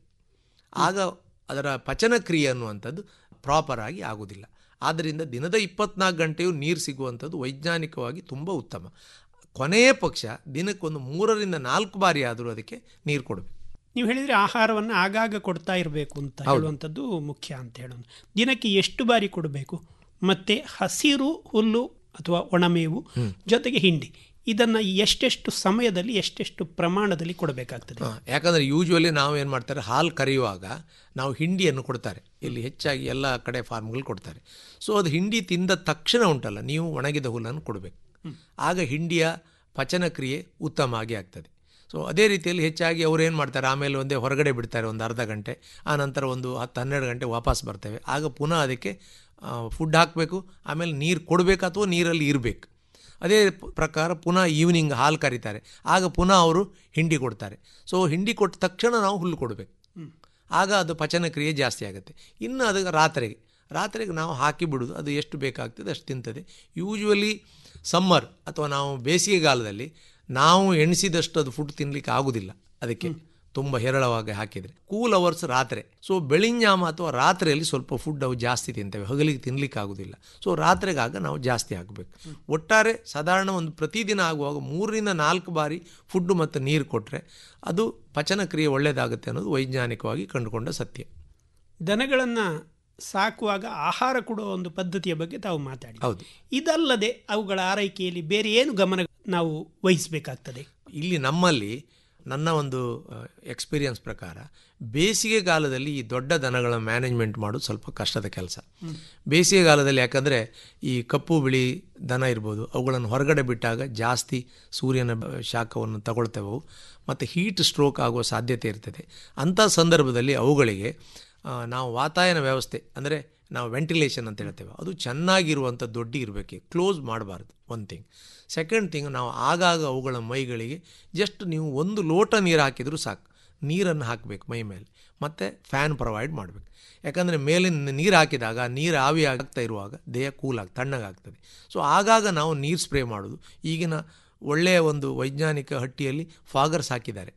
ಆಗ ಅದರ ಪಚನ ಕ್ರಿಯೆ ಅನ್ನುವಂಥದ್ದು ಪ್ರಾಪರ್ ಆಗಿ ಆಗೋದಿಲ್ಲ ಆದ್ದರಿಂದ ದಿನದ ಇಪ್ಪತ್ನಾಲ್ಕು ಗಂಟೆಯೂ ನೀರು ಸಿಗುವಂಥದ್ದು ವೈಜ್ಞಾನಿಕವಾಗಿ ತುಂಬ ಉತ್ತಮ ಕೊನೆಯ ಪಕ್ಷ ದಿನಕ್ಕೊಂದು ಮೂರರಿಂದ ನಾಲ್ಕು ಬಾರಿ ಆದರೂ ಅದಕ್ಕೆ ನೀರು ಕೊಡಬೇಕು ನೀವು ಹೇಳಿದ್ರೆ ಆಹಾರವನ್ನು ಆಗಾಗ ಕೊಡ್ತಾ ಇರಬೇಕು ಅಂತ ಹೌದು. ಹೇಳುವಂಥದ್ದು ಮುಖ್ಯ ಅಂತ ಹೇಳೋದು ದಿನಕ್ಕೆ ಎಷ್ಟು ಬಾರಿ ಕೊಡಬೇಕು ಮತ್ತೆ ಹಸಿರು ಹುಲ್ಲು ಅಥವಾ ಒಣಮೇವು ಜೊತೆಗೆ ಹಿಂಡಿ ಇದನ್ನ ಎಷ್ಟೆಷ್ಟು ಸಮಯದಲ್ಲಿ ಎಷ್ಟೆಷ್ಟು ಪ್ರಮಾಣದಲ್ಲಿ ಕೊಡಬೇಕಾಗ್ತದೆ ಹಾ, ಯಾಕಂದರೆ ಯೂಶ್ವಲಿ ನಾವು ಏನು ಮಾಡ್ತಾರೆ ಹಾಲು ಕರೆಯುವಾಗ ನಾವು ಹಿಂಡಿಯನ್ನು ಕೊಡ್ತಾರೆ ಇಲ್ಲಿ ಹೆಚ್ಚಾಗಿ ಎಲ್ಲ ಕಡೆ ಫಾರ್ಮ್ಗಳು ಕೊಡ್ತಾರೆ ಸೊ ಅದು ಹಿಂಡಿ ತಿಂದ ತಕ್ಷಣ ಉಂಟಲ್ಲ ನೀವು ಒಣಗಿದ ಹುಲ್ಲನ್ನು ಕೊಡಬೇಕು ಆಗ ಹಿಂಡಿಯ ಪಚನ ಕ್ರಿಯೆ ಉತ್ತಮ ಆಗಿ ಆಗ್ತದೆ ಸೊ ಅದೇ ರೀತಿಯಲ್ಲಿ ಹೆಚ್ಚಾಗಿ ಅವ್ರು ಏನು ಮಾಡ್ತಾರೆ ಆಮೇಲೆ ಒಂದೇ ಹೊರಗಡೆ ಬಿಡ್ತಾರೆ ಒಂದು ಅರ್ಧ ಗಂಟೆ ಆ ನಂತರ ಒಂದು ಹತ್ತು ಹನ್ನೆರಡು ಗಂಟೆ ವಾಪಸ್ ಬರ್ತೇವೆ ಆಗ ಪುನಃ ಅದಕ್ಕೆ ಫುಡ್ ಹಾಕಬೇಕು ಆಮೇಲೆ ನೀರು ಕೊಡಬೇಕು ಅಥವಾ ನೀರಲ್ಲಿ ಇರಬೇಕು ಅದೇ ಪ- ಪ್ರಕಾರ ಪುನಃ ಈವ್ನಿಂಗ್ ಹಾಲು ಕರೀತಾರೆ ಆಗ ಪುನಃ ಅವರು ಹಿಂಡಿ ಕೊಡ್ತಾರೆ ಸೊ ಹಿಂಡಿ ಕೊಟ್ಟ ತಕ್ಷಣ ನಾವು ಹುಲ್ಲು ಕೊಡಬೇಕು ಆಗ ಅದು ಪಚನ ಕ್ರಿಯೆ ಜಾಸ್ತಿ ಆಗುತ್ತೆ ಇನ್ನು ಅದು ರಾತ್ರಿಗೆ ರಾತ್ರಿಗೆ ನಾವು ಹಾಕಿ ಬಿಡೋದು ಅದು ಎಷ್ಟು ಬೇಕಾಗ್ತದೆ ಅಷ್ಟು ತಿಂತದೆ ಯೂಶ್ವಲಿ ಸಮ್ಮರ್ ಅಥವಾ ನಾವು ಬೇಸಿಗೆಗಾಲದಲ್ಲಿ ನಾವು ಎಣಿಸಿದಷ್ಟು ಅದು ಫುಡ್ ತಿನ್ನಲಿಕ್ಕೆ ಆಗೋದಿಲ್ಲ ಅದಕ್ಕೆ ತುಂಬ ಹೇರಳವಾಗಿ ಹಾಕಿದರೆ ಕೂಲ್ ಅವರ್ಸ್ ರಾತ್ರಿ ಸೊ ಬೆಳಿಂಜಾಮ ಅಥವಾ ರಾತ್ರಿಯಲ್ಲಿ ಸ್ವಲ್ಪ ಫುಡ್ ಅವು ಜಾಸ್ತಿ ತಿಂತೇವೆ ಹಗಲಿಗೆ ತಿನ್ನಲಿಕ್ಕೆ ಆಗೋದಿಲ್ಲ ಸೊ ರಾತ್ರಿಗಾಗ ನಾವು ಜಾಸ್ತಿ ಹಾಕಬೇಕು ಒಟ್ಟಾರೆ ಸಾಧಾರಣ ಒಂದು ಪ್ರತಿದಿನ ಆಗುವಾಗ ಮೂರರಿಂದ ನಾಲ್ಕು ಬಾರಿ ಫುಡ್ಡು ಮತ್ತು ನೀರು ಕೊಟ್ಟರೆ ಅದು ಪಚನ ಕ್ರಿಯೆ ಒಳ್ಳೆಯದಾಗುತ್ತೆ ಅನ್ನೋದು ವೈಜ್ಞಾನಿಕವಾಗಿ ಕಂಡುಕೊಂಡ ಸತ್ಯ ದನಗಳನ್ನು ಸಾಕುವಾಗ ಆಹಾರ ಕೊಡುವ ಒಂದು ಪದ್ಧತಿಯ ಬಗ್ಗೆ ತಾವು ಮಾತಾಡಿ ಹೌದು ಇದಲ್ಲದೆ ಅವುಗಳ ಆರೈಕೆಯಲ್ಲಿ ಬೇರೆ ಏನು ಗಮನ ನಾವು ವಹಿಸಬೇಕಾಗ್ತದೆ ಇಲ್ಲಿ ನಮ್ಮಲ್ಲಿ ನನ್ನ ಒಂದು ಎಕ್ಸ್ಪೀರಿಯನ್ಸ್ ಪ್ರಕಾರ ಬೇಸಿಗೆಗಾಲದಲ್ಲಿ ಈ ದೊಡ್ಡ ದನಗಳ ಮ್ಯಾನೇಜ್ಮೆಂಟ್ ಮಾಡೋದು ಸ್ವಲ್ಪ ಕಷ್ಟದ ಕೆಲಸ ಬೇಸಿಗೆಗಾಲದಲ್ಲಿ ಯಾಕಂದರೆ ಈ ಕಪ್ಪು ಬಿಳಿ ದನ ಇರ್ಬೋದು ಅವುಗಳನ್ನು ಹೊರಗಡೆ ಬಿಟ್ಟಾಗ ಜಾಸ್ತಿ ಸೂರ್ಯನ ಬ- ಶಾಖವನ್ನು ತಗೊಳ್ತವೆ ಅವು ಮತ್ತು ಹೀಟ್ ಸ್ಟ್ರೋಕ್ ಆಗುವ ಸಾಧ್ಯತೆ ಇರ್ತದೆ ಅಂಥ ಸಂದರ್ಭದಲ್ಲಿ ಅವುಗಳಿಗೆ ಆ, ನಾವು ವಾತಾಯನ ವ್ಯವಸ್ಥೆ ಅಂದರೆ ನಾವು ವೆಂಟಿಲೇಷನ್ ಅಂತ ಹೇಳ್ತೇವೆ ಅದು ಚೆನ್ನಾಗಿರುವಂಥ ದೊಡ್ಡ ಇರಬೇಕು ಕ್ಲೋಸ್ ಮಾಡಬಾರ್ದು ಒನ್ ಥಿಂಗ್ ಸೆಕೆಂಡ್ ಥಿಂಗ್ ನಾವು ಆಗಾಗ ಅವುಗಳ ಮೈಗಳಿಗೆ ಜಸ್ಟ್ ನೀವು ಒಂದು ಲೋಟ ನೀರು ಹಾಕಿದರೂ ಸಾಕು ನೀರನ್ನು ಹಾಕಬೇಕು ಮೈ ಮೇಲೆ ಮತ್ತು ಫ್ಯಾನ್ ಪ್ರೊವೈಡ್ ಮಾಡಬೇಕು ಯಾಕಂದರೆ ಮೇಲಿನ ನೀರು ಹಾಕಿದಾಗ ನೀರು ಆವಿ ಆಗ್ತಾ ಇರುವಾಗ ದೇಹ ಕೂಲಾಗಿ ತಣ್ಣಗಾಗ್ತದೆ ಸೊ ಆಗಾಗ ನಾವು ನೀರು ಸ್ಪ್ರೇ ಮಾಡೋದು ಈಗಿನ ಒಳ್ಳೆಯ ಒಂದು ವೈಜ್ಞಾನಿಕ ಹಟ್ಟಿಯಲ್ಲಿ ಫಾಗರ್ಸ್ ಹಾಕಿದ್ದಾರೆ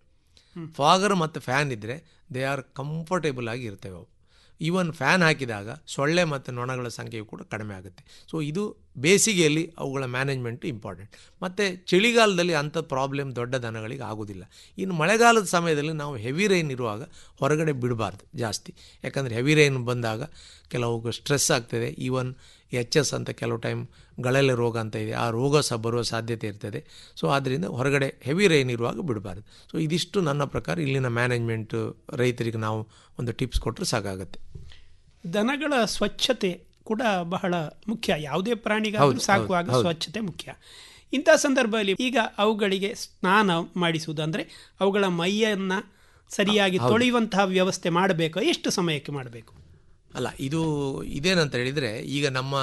ಫಾಗರ್ ಮತ್ತು ಫ್ಯಾನ್ ಇದ್ದರೆ ದೇ ಆರ್ ಕಂಫರ್ಟೇಬಲ್ ಆಗಿ ಇರ್ತವೆ ಅವು ಈವನ್ ಫ್ಯಾನ್ ಹಾಕಿದಾಗ ಸೊಳ್ಳೆ ಮತ್ತು ನೊಣಗಳ ಸಂಖ್ಯೆಯು ಕೂಡ ಕಡಿಮೆ ಆಗುತ್ತೆ ಸೊ ಇದು ಬೇಸಿಗೆಯಲ್ಲಿ ಅವುಗಳ ಮ್ಯಾನೇಜ್ಮೆಂಟ್ ಇಂಪಾರ್ಟೆಂಟ್ ಮತ್ತು ಚಳಿಗಾಲದಲ್ಲಿ ಅಂಥ ಪ್ರಾಬ್ಲಮ್ ದೊಡ್ಡ ದನಗಳಿಗೆ ಆಗೋದಿಲ್ಲ ಇನ್ನು ಮಳೆಗಾಲದ ಸಮಯದಲ್ಲಿ ನಾವು ಹೆವಿ ರೈನ್ ಇರುವಾಗ ಹೊರಗಡೆ ಬಿಡಬಾರ್ದು ಜಾಸ್ತಿ ಯಾಕಂದರೆ ಹೆವಿ ರೈನ್ ಬಂದಾಗ ಕೆಲವು ಸ್ಟ್ರೆಸ್ ಆಗ್ತದೆ ಈವನ್ ಎಚ್ ಎಸ್ ಅಂತ ಕೆಲವು ಟೈಮ್ ಗಳಲೆ ರೋಗ ಅಂತ ಇದೆ ಆ ರೋಗ ಸಹ ಬರುವ ಸಾಧ್ಯತೆ ಇರ್ತದೆ ಸೊ ಆದ್ದರಿಂದ ಹೊರಗಡೆ ಹೆವಿ ರೈನ್ ಇರುವಾಗ ಬಿಡಬಾರ್ದು ಸೊ ಇದಿಷ್ಟು ನನ್ನ ಪ್ರಕಾರ ಇಲ್ಲಿನ ಮ್ಯಾನೇಜ್ಮೆಂಟ್ ರೈತರಿಗೆ ನಾವು ಒಂದು ಟಿಪ್ಸ್ ಕೊಟ್ಟರೆ ಸಾಕಾಗುತ್ತೆ ದನಗಳ ಸ್ವಚ್ಛತೆ ಕೂಡ ಬಹಳ ಮುಖ್ಯ ಯಾವುದೇ ಪ್ರಾಣಿಗಾದ್ರೂ ಹೌದು, ಸಾಕುವಾಗ ಹೌದು. ಸ್ವಚ್ಛತೆ ಮುಖ್ಯ ಇಂಥ ಸಂದರ್ಭದಲ್ಲಿ ಈಗ ಅವುಗಳಿಗೆ ಸ್ನಾನ ಮಾಡಿಸುವುದು ಅಂದರೆ ಅವುಗಳ ಮೈಯನ್ನು ಸರಿಯಾಗಿ ಹೌದು. ತೊಳೆಯುವಂತಹ ವ್ಯವಸ್ಥೆ ಮಾಡಬೇಕು ಎಷ್ಟು ಸಮಯಕ್ಕೆ ಮಾಡಬೇಕು ಅಲ್ಲ ಇದು ಇದೇನಂತ ಹೇಳಿದರೆ ಈಗ ನಮ್ಮ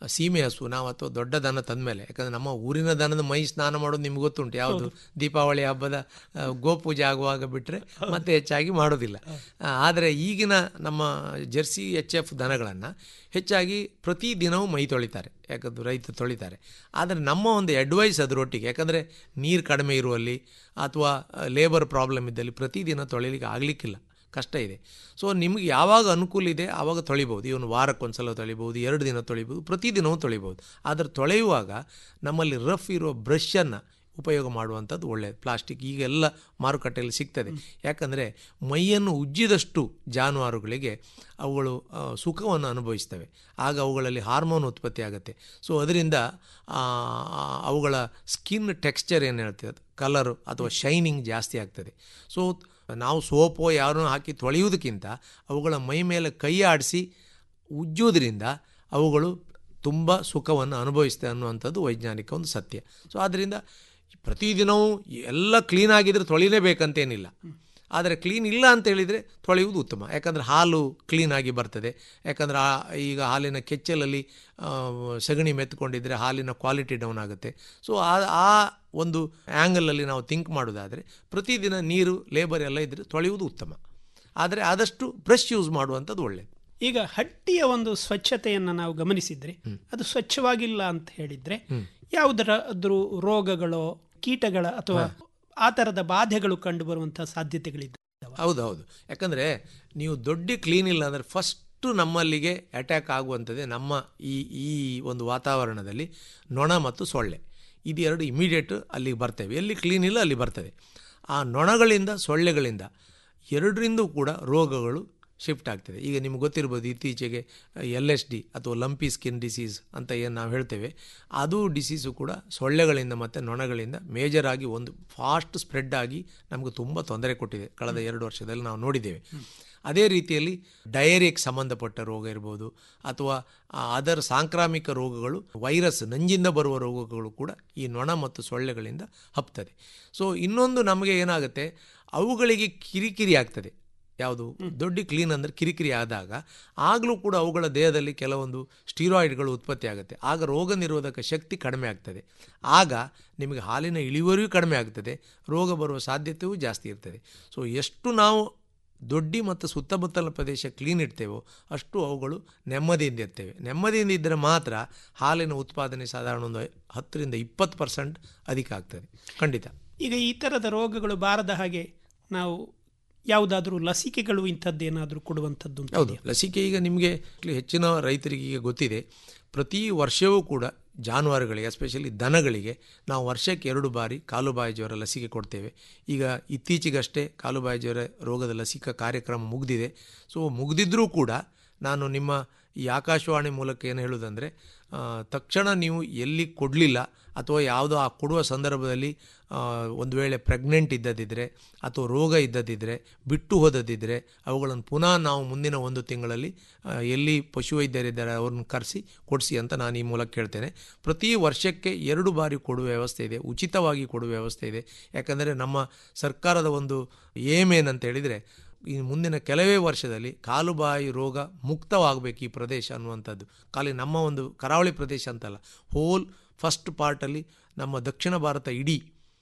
ಸೀಮೆ ಹಸು ನಾವು ಅಥವಾ ದೊಡ್ಡ ದನ ತಂದಮೇಲೆ ಯಾಕಂದರೆ ನಮ್ಮ ಊರಿನ ದನದ ಮೈ ಸ್ನಾನ ಮಾಡೋದು ನಿಮ್ಗೆ ಗೊತ್ತುಂಟು ಯಾವುದು ದೀಪಾವಳಿ ಹಬ್ಬದ ಆ, ಗೋಪೂಜೆ ಆಗುವಾಗ ಬಿಟ್ಟರೆ ಮತ್ತೆ ಹೆಚ್ಚಾಗಿ ಮಾಡೋದಿಲ್ಲ ಆ, ಆದರೆ ಈಗಿನ ನಮ್ಮ ಜರ್ಸಿ ಎಚ್ ಎಫ್ ದನಗಳನ್ನು ಹೆಚ್ಚಾಗಿ ಪ್ರತಿದಿನವೂ ಮೈ ತೊಳಿತಾರೆ ಯಾಕಂದ್ರೆ ರೈತರು ತೊಳಿತಾರೆ ಆದರೆ ನಮ್ಮ ಒಂದು ಅಡ್ವೈಸ್ ಅದರೊಟ್ಟಿಗೆ ಯಾಕಂದರೆ ನೀರು ಕಡಿಮೆ ಇರುವಲ್ಲಿ ಅಥವಾ ಲೇಬರ್ ಪ್ರಾಬ್ಲಮ್ ಇದ್ದಲ್ಲಿ ಪ್ರತಿದಿನ ತೊಳಿಲಿಕ್ಕೆ ಆಗಲಿಕ್ಕಿಲ್ಲ ಕಷ್ಟ ಇದೆ ಸೊ ನಿಮ್ಗೆ ಯಾವಾಗ ಅನುಕೂಲ ಇದೆ ಆವಾಗ ತೊಳಿಬೋದು ಇವನು ವಾರಕ್ಕೊಂದ್ಸಲ ತೊಳಿಬೋದು ಎರಡು ದಿನ ತೊಳಿಬೋದು ಪ್ರತಿದಿನವೂ ತೊಳಿಬೋದು ಆದರೆ ತೊಳೆಯುವಾಗ ನಮ್ಮಲ್ಲಿ ರಫ್ ಇರುವ ಬ್ರಷನ್ನು ಉಪಯೋಗ ಮಾಡುವಂಥದ್ದು ಒಳ್ಳೆಯದು ಪ್ಲಾಸ್ಟಿಕ್ ಈಗೆಲ್ಲ ಮಾರುಕಟ್ಟೆಯಲ್ಲಿ ಸಿಗ್ತದೆ ಯಾಕಂದರೆ ಮೈಯನ್ನು ಉಜ್ಜಿದಷ್ಟು ಜಾನುವಾರುಗಳಿಗೆ ಅವುಗಳು ಆ, ಸುಖವನ್ನು ಅನುಭವಿಸ್ತವೆ ಆಗ ಅವುಗಳಲ್ಲಿ ಹಾರ್ಮೋನ್ ಉತ್ಪತ್ತಿ ಆಗುತ್ತೆ ಸೊ ಅದರಿಂದ ಆ, ಅವುಗಳ ಸ್ಕಿನ್ ಟೆಕ್ಸ್ಚರ್ ಏನು ಹೇಳ್ತದೆ ಕಲರು ಅಥವಾ ಶೈನಿಂಗ್ ಜಾಸ್ತಿ ಆಗ್ತದೆ ಸೊ ನಾವು ಸೋಪೋ ಯಾರನ್ನೂ ಹಾಕಿ ತೊಳೆಯುವುದಕ್ಕಿಂತ ಅವುಗಳ ಮೈ ಮೇಲೆ ಕೈ ಆಡಿಸಿ ಉಜ್ಜುವುದರಿಂದ ಅವುಗಳು ತುಂಬ ಸುಖವನ್ನು ಅನುಭವಿಸ್ತವೆ ಅನ್ನುವಂಥದ್ದು ವೈಜ್ಞಾನಿಕ ಒಂದು ಸತ್ಯ ಸೊ ಆದ್ದರಿಂದ ಪ್ರತಿದಿನವೂ ಎಲ್ಲ ಕ್ಲೀನ್ ಆಗಿದ್ರೆ ತೊಳಿಲೇಬೇಕಂತೇನಿಲ್ಲ ಆದರೆ ಕ್ಲೀನ್ ಇಲ್ಲ ಅಂತ ಹೇಳಿದರೆ ತೊಳೆಯುವುದು ಉತ್ತಮ ಯಾಕಂದರೆ ಹಾಲು ಕ್ಲೀನಾಗಿ ಬರ್ತದೆ ಯಾಕಂದರೆ ಆ ಈಗ ಹಾಲಿನ ಕೆಚ್ಚಲಲ್ಲಿ ಆ, ಸಗಣಿ ಮೆತ್ಕೊಂಡಿದ್ರೆ ಹಾಲಿನ ಕ್ವಾಲಿಟಿ ಡೌನ್ ಆಗುತ್ತೆ ಸೊ ಆ ಆ ಒಂದು ಆ್ಯಂಗಲಲ್ಲಿ ನಾವು ಥಿಂಕ್ ಮಾಡೋದಾದರೆ ಪ್ರತಿದಿನ ನೀರು ಲೇಬರ್ ಎಲ್ಲ ಇದ್ದರೆ ತೊಳೆಯುವುದು ಉತ್ತಮ ಆದರೆ ಆದಷ್ಟು ಬ್ರಷ್ ಯೂಸ್ ಮಾಡುವಂಥದ್ದು ಒಳ್ಳೆಯದು ಈಗ ಹಟ್ಟಿಯ ಒಂದು ಸ್ವಚ್ಛತೆಯನ್ನು ನಾವು ಗಮನಿಸಿದ್ರೆ ಅದು ಸ್ವಚ್ಛವಾಗಿಲ್ಲ ಅಂತ ಹೇಳಿದ್ರೆ ಯಾವುದರಾದ್ರೂ ರೋಗಗಳೋ ಕೀಟಗಳ ಅಥವಾ ಆ ಥರದ ಬಾಧೆಗಳು ಕಂಡು ಬರುವಂತಹ ಸಾಧ್ಯತೆಗಳಿದ್ದಾವೆ ಹೌದೌದು ಯಾಕಂದರೆ ನೀವು ದೊಡ್ಡ ಕ್ಲೀನ್ ಇಲ್ಲ ಅಂದರೆ ಫಸ್ಟು ನಮ್ಮಲ್ಲಿಗೆ ಅಟ್ಯಾಕ್ ಆಗುವಂಥದ್ದೇ ನಮ್ಮ ಈ ಈ ಒಂದು ವಾತಾವರಣದಲ್ಲಿ ನೊಣ ಮತ್ತು ಸೊಳ್ಳೆ ಇದು ಎರಡು ಇಮಿಡಿಯೇಟ್ ಅಲ್ಲಿಗೆ ಬರ್ತವೆ ಎಲ್ಲಿ ಕ್ಲೀನ್ ಇಲ್ಲ ಅಲ್ಲಿ ಬರ್ತದೆ ಆ ನೊಣಗಳಿಂದ ಸೊಳ್ಳೆಗಳಿಂದ ಎರಡರಿಂದೂ ಕೂಡ ರೋಗಗಳು ಶಿಫ್ಟ್ ಆಗ್ತದೆ ಈಗ ನಿಮ್ಗೆ ಗೊತ್ತಿರ್ಬೋದು ಇತ್ತೀಚೆಗೆ ಎಲ್ ಎಸ್ ಡಿ ಅಥವಾ ಲಂಪಿ ಸ್ಕಿನ್ ಡಿಸೀಸ್ ಅಂತ ಏನು ನಾವು ಹೇಳ್ತೇವೆ ಅದು ಡಿಸೀಸು ಕೂಡ ಸೊಳ್ಳೆಗಳಿಂದ ಮತ್ತು ನೊಣಗಳಿಂದ ಮೇಜರ್ ಆಗಿ ಒಂದು ಫಾಸ್ಟ್ ಸ್ಪ್ರೆಡ್ ಆಗಿ ನಮಗೆ ತುಂಬ ತೊಂದರೆ ಕೊಟ್ಟಿದೆ ಕಳೆದ ಎರಡು ವರ್ಷದಲ್ಲಿ ನಾವು ನೋಡಿದ್ದೇವೆ ಅದೇ ರೀತಿಯಲ್ಲಿ ಡಯರಿಯಾಗೆ ಸಂಬಂಧಪಟ್ಟ ರೋಗ ಇರ್ಬೋದು ಅಥವಾ ಅದರ ಸಾಂಕ್ರಾಮಿಕ ರೋಗಗಳು ವೈರಸ್ ನಂಜಿಂದ ಬರುವ ರೋಗಗಳು ಕೂಡ ಈ ನೊಣ ಮತ್ತು ಸೊಳ್ಳೆಗಳಿಂದ ಹಬ್ತದೆ ಸೊ ಇನ್ನೊಂದು ನಮಗೆ ಏನಾಗುತ್ತೆ ಅವುಗಳಿಗೆ ಕಿರಿಕಿರಿ ಆಗ್ತದೆ ಯಾವುದು ದೊಡ್ಡ ಕ್ಲೀನ್ ಅಂದರೆ ಕಿರಿಕಿರಿ ಆದಾಗ ಆಗಲೂ ಕೂಡ ಅವುಗಳ ದೇಹದಲ್ಲಿ ಕೆಲವೊಂದು ಸ್ಟೀರಾಯ್ಡ್ಗಳು ಉತ್ಪತ್ತಿ ಆಗುತ್ತೆ ಆಗ ರೋಗ ನಿರೋಧಕ ಶಕ್ತಿ ಕಡಿಮೆ ಆಗ್ತದೆ ಆಗ ನಿಮಗೆ ಹಾಲಿನ ಇಳುವರಿಯೂ ಕಡಿಮೆ ಆಗ್ತದೆ ರೋಗ ಬರುವ ಸಾಧ್ಯತೆಯೂ ಜಾಸ್ತಿ ಇರ್ತದೆ ಸೊ ಎಷ್ಟು ನಾವು ದೊಡ್ಡಿ ಮತ್ತು ಸುತ್ತಮುತ್ತಲ ಪ್ರದೇಶ ಕ್ಲೀನ್ ಇಡ್ತೇವೋ ಅಷ್ಟು ಅವುಗಳು ನೆಮ್ಮದಿಯಿಂದ ಇರ್ತೇವೆ ನೆಮ್ಮದಿಯಿಂದ ಇದ್ದರೆ ಮಾತ್ರ ಹಾಲಿನ ಉತ್ಪಾದನೆ ಸಾಧಾರಣ ಒಂದು ಹತ್ತರಿಂದ ಇಪ್ಪತ್ತು ಪರ್ಸೆಂಟ್ ಅಧಿಕ ಆಗ್ತದೆ ಖಂಡಿತ ಈಗ ಈ ಥರದ ರೋಗಗಳು ಬಾರದ ಹಾಗೆ ನಾವು ಯಾವುದಾದ್ರೂ ಲಸಿಕೆಗಳು ಇಂಥದ್ದೇನಾದರೂ ಕೊಡುವಂಥದ್ದು ಉಂಟಾ? ಹೌದು ಲಸಿಕೆ ಈಗ ನಿಮಗೆ ಹೆಚ್ಚಿನ ರೈತರಿಗೆ ಈಗ ಗೊತ್ತಿದೆ ಪ್ರತಿ ವರ್ಷವೂ ಕೂಡ ಜಾನುವಾರುಗಳಿಗೆ ಎಸ್ಪೆಷಲಿ ದನಗಳಿಗೆ ನಾವು ವರ್ಷಕ್ಕೆ ಎರಡು ಬಾರಿ ಕಾಲುಬಾಯಿ ಜ್ವರ ಲಸಿಕೆ ಕೊಡ್ತೇವೆ ಈಗ ಇತ್ತೀಚೆಗಷ್ಟೇ ಕಾಲುಬಾಯಿ ಜ್ವರ ರೋಗದ ಲಸಿಕಾ ಕಾರ್ಯಕ್ರಮ ಮುಗಿದಿದೆ ಸೊ ಮುಗಿದಿದ್ರೂ ಕೂಡ ನಾನು ನಿಮ್ಮ ಈ ಆಕಾಶವಾಣಿ ಮೂಲಕ ಏನು ಹೇಳೋದಂದರೆ ಆ, ತಕ್ಷಣ ನೀವು ಎಲ್ಲಿ ಕೊಡಲಿಲ್ಲ ಅಥವಾ ಯಾವುದೋ ಆ ಕೊಡುವ ಸಂದರ್ಭದಲ್ಲಿ ಆ, ಒಂದು ವೇಳೆ ಪ್ರೆಗ್ನೆಂಟ್ ಇದ್ದದಿದ್ದರೆ ಅಥವಾ ರೋಗ ಇದ್ದದಿದ್ದರೆ ಬಿಟ್ಟು ಹೋದದಿದ್ದರೆ ಅವುಗಳನ್ನು ಪುನಃ ನಾವು ಮುಂದಿನ ಒಂದು ತಿಂಗಳಲ್ಲಿ ಆ, ಎಲ್ಲಿ ಪಶುವೈದ್ಯರಿದ್ದಾರೆ ಅವ್ರನ್ನ ಕರೆಸಿ ಕೊಡಿಸಿ ಅಂತ ನಾನು ಈ ಮೂಲಕ ಕೇಳ್ತೇನೆ ಪ್ರತಿ ವರ್ಷಕ್ಕೆ ಎರಡು ಬಾರಿ ಕೊಡುವ ವ್ಯವಸ್ಥೆ ಇದೆ ಉಚಿತವಾಗಿ ಕೊಡುವ ವ್ಯವಸ್ಥೆ ಇದೆ ಯಾಕಂದರೆ ನಮ್ಮ ಸರ್ಕಾರದ ಒಂದು ಏಮ್ ಏನಂತ ಹೇಳಿದರೆ ಈ ಮುಂದಿನ ಕೆಲವೇ ವರ್ಷದಲ್ಲಿ ಕಾಲುಬಾಯಿ ರೋಗ ಮುಕ್ತವಾಗಬೇಕು ಈ ಪ್ರದೇಶ ಅನ್ನುವಂಥದ್ದು ಖಾಲಿ ನಮ್ಮ ಒಂದು ಕರಾವಳಿ ಪ್ರದೇಶ ಅಂತಲ್ಲ ಹೋಲ್ ಫಸ್ಟ್ ಪಾರ್ಟಲ್ಲಿ ನಮ್ಮ ದಕ್ಷಿಣ ಭಾರತ ಇಡೀ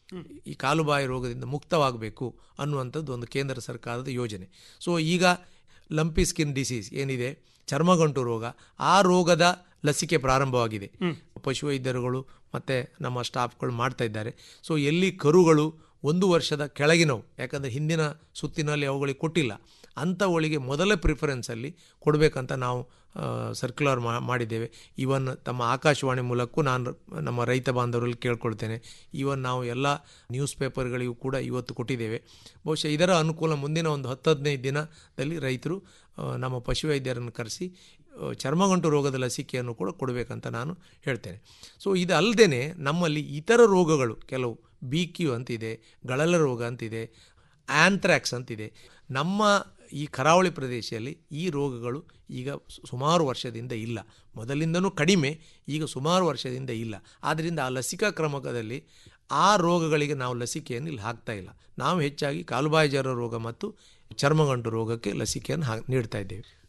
ಈ ಕಾಲುಬಾಯಿ ರೋಗದಿಂದ ಮುಕ್ತವಾಗಬೇಕು ಅನ್ನುವಂಥದ್ದು ಒಂದು ಕೇಂದ್ರ ಸರ್ಕಾರದ ಯೋಜನೆ ಸೊ ಈಗ ಲಂಪಿ ಸ್ಕಿನ್ ಡಿಸೀಸ್ ಏನಿದೆ ಚರ್ಮಗಂಟು ರೋಗ ಆ ರೋಗದ ಲಸಿಕೆ ಪ್ರಾರಂಭವಾಗಿದೆ ಪಶುವೈದ್ಯರುಗಳು ಮತ್ತು ನಮ್ಮ ಸ್ಟಾಫ್ಗಳು ಮಾಡ್ತಾ ಇದ್ದಾರೆ ಸೊ ಎಲ್ಲಿ ಕರುಗಳು ಒಂದು ವರ್ಷದ ಕೆಳಗಿನವು ಯಾಕಂದರೆ ಹಿಂದಿನ ಸುತ್ತಿನಲ್ಲಿ ಅವುಗಳಿಗೆ ಕೊಟ್ಟಿಲ್ಲ ಅಂಥವುಗಳಿಗೆ ಮೊದಲ ಪ್ರಿಫರೆನ್ಸಲ್ಲಿ ಕೊಡಬೇಕಂತ ನಾವು ಸರ್ಕ್ಯುಲರ್ ಮಾಡಿದ್ದೇವೆ ಈವನ್ ತಮ್ಮ ಆಕಾಶವಾಣಿ ಮೂಲಕವೂ ನಾನು ನಮ್ಮ ರೈತ ಬಾಂಧವರಲ್ಲಿ ಕೇಳ್ಕೊಳ್ತೇನೆ ಈವನ್ ನಾವು ಎಲ್ಲ ನ್ಯೂಸ್ ಪೇಪರ್ಗಳಿಗೂ ಕೂಡ ಇವತ್ತು ಕೊಟ್ಟಿದ್ದೇವೆ ಬಹುಶಃ ಇದರ ಅನುಕೂಲ ಮುಂದಿನ ಒಂದು ಹತ್ತು ಹದಿನೈದು ದಿನದಲ್ಲಿ ರೈತರು ಆ, ನಮ್ಮ ಪಶುವೈದ್ಯರನ್ನು ಕರೆಸಿ ಆ, ಚರ್ಮಗಂಟು ರೋಗದ ಲಸಿಕೆಯನ್ನು ಕೂಡ ಕೊಡಬೇಕಂತ ನಾನು ಹೇಳ್ತೇನೆ ಸೊ ಇದು ಅಲ್ಲದೆ ನಮ್ಮಲ್ಲಿ ಇತರ ರೋಗಗಳು ಕೆಲವು ಬಿ ಕ್ಯೂ ಅಂತಿದೆ ಗಳಲ ರೋಗ ಅಂತಿದೆ ಆಂಥ್ರಾಕ್ಸ್ ಅಂತಿದೆ ನಮ್ಮ ಈ ಕರಾವಳಿ ಪ್ರದೇಶದಲ್ಲಿ ಈ ರೋಗಗಳು ಈಗ ಸು- ಸುಮಾರು ವರ್ಷದಿಂದ ಇಲ್ಲ ಮೊದಲಿಂದನೂ ಕಡಿಮೆ ಈಗ ಸುಮಾರು ವರ್ಷದಿಂದ ಇಲ್ಲ ಆದ್ದರಿಂದ ಆ ಲಸಿಕಾ ಕ್ರಮದಲ್ಲಿ ಆ ರೋಗಗಳಿಗೆ ನಾವು ಲಸಿಕೆಯನ್ನು ಇಲ್ಲಿ ಹಾಕ್ತಾ ಇಲ್ಲ ನಾವು ಹೆಚ್ಚಾಗಿ ಕಾಲುಬಾಯಿ ಜ್ವರ ರೋಗ ಮತ್ತು ಚರ್ಮಗಂಟು ರೋಗಕ್ಕೆ ಲಸಿಕೆಯನ್ನು ಹಾ ನೀಡ್ತಾ ಇದ್ದೇವೆ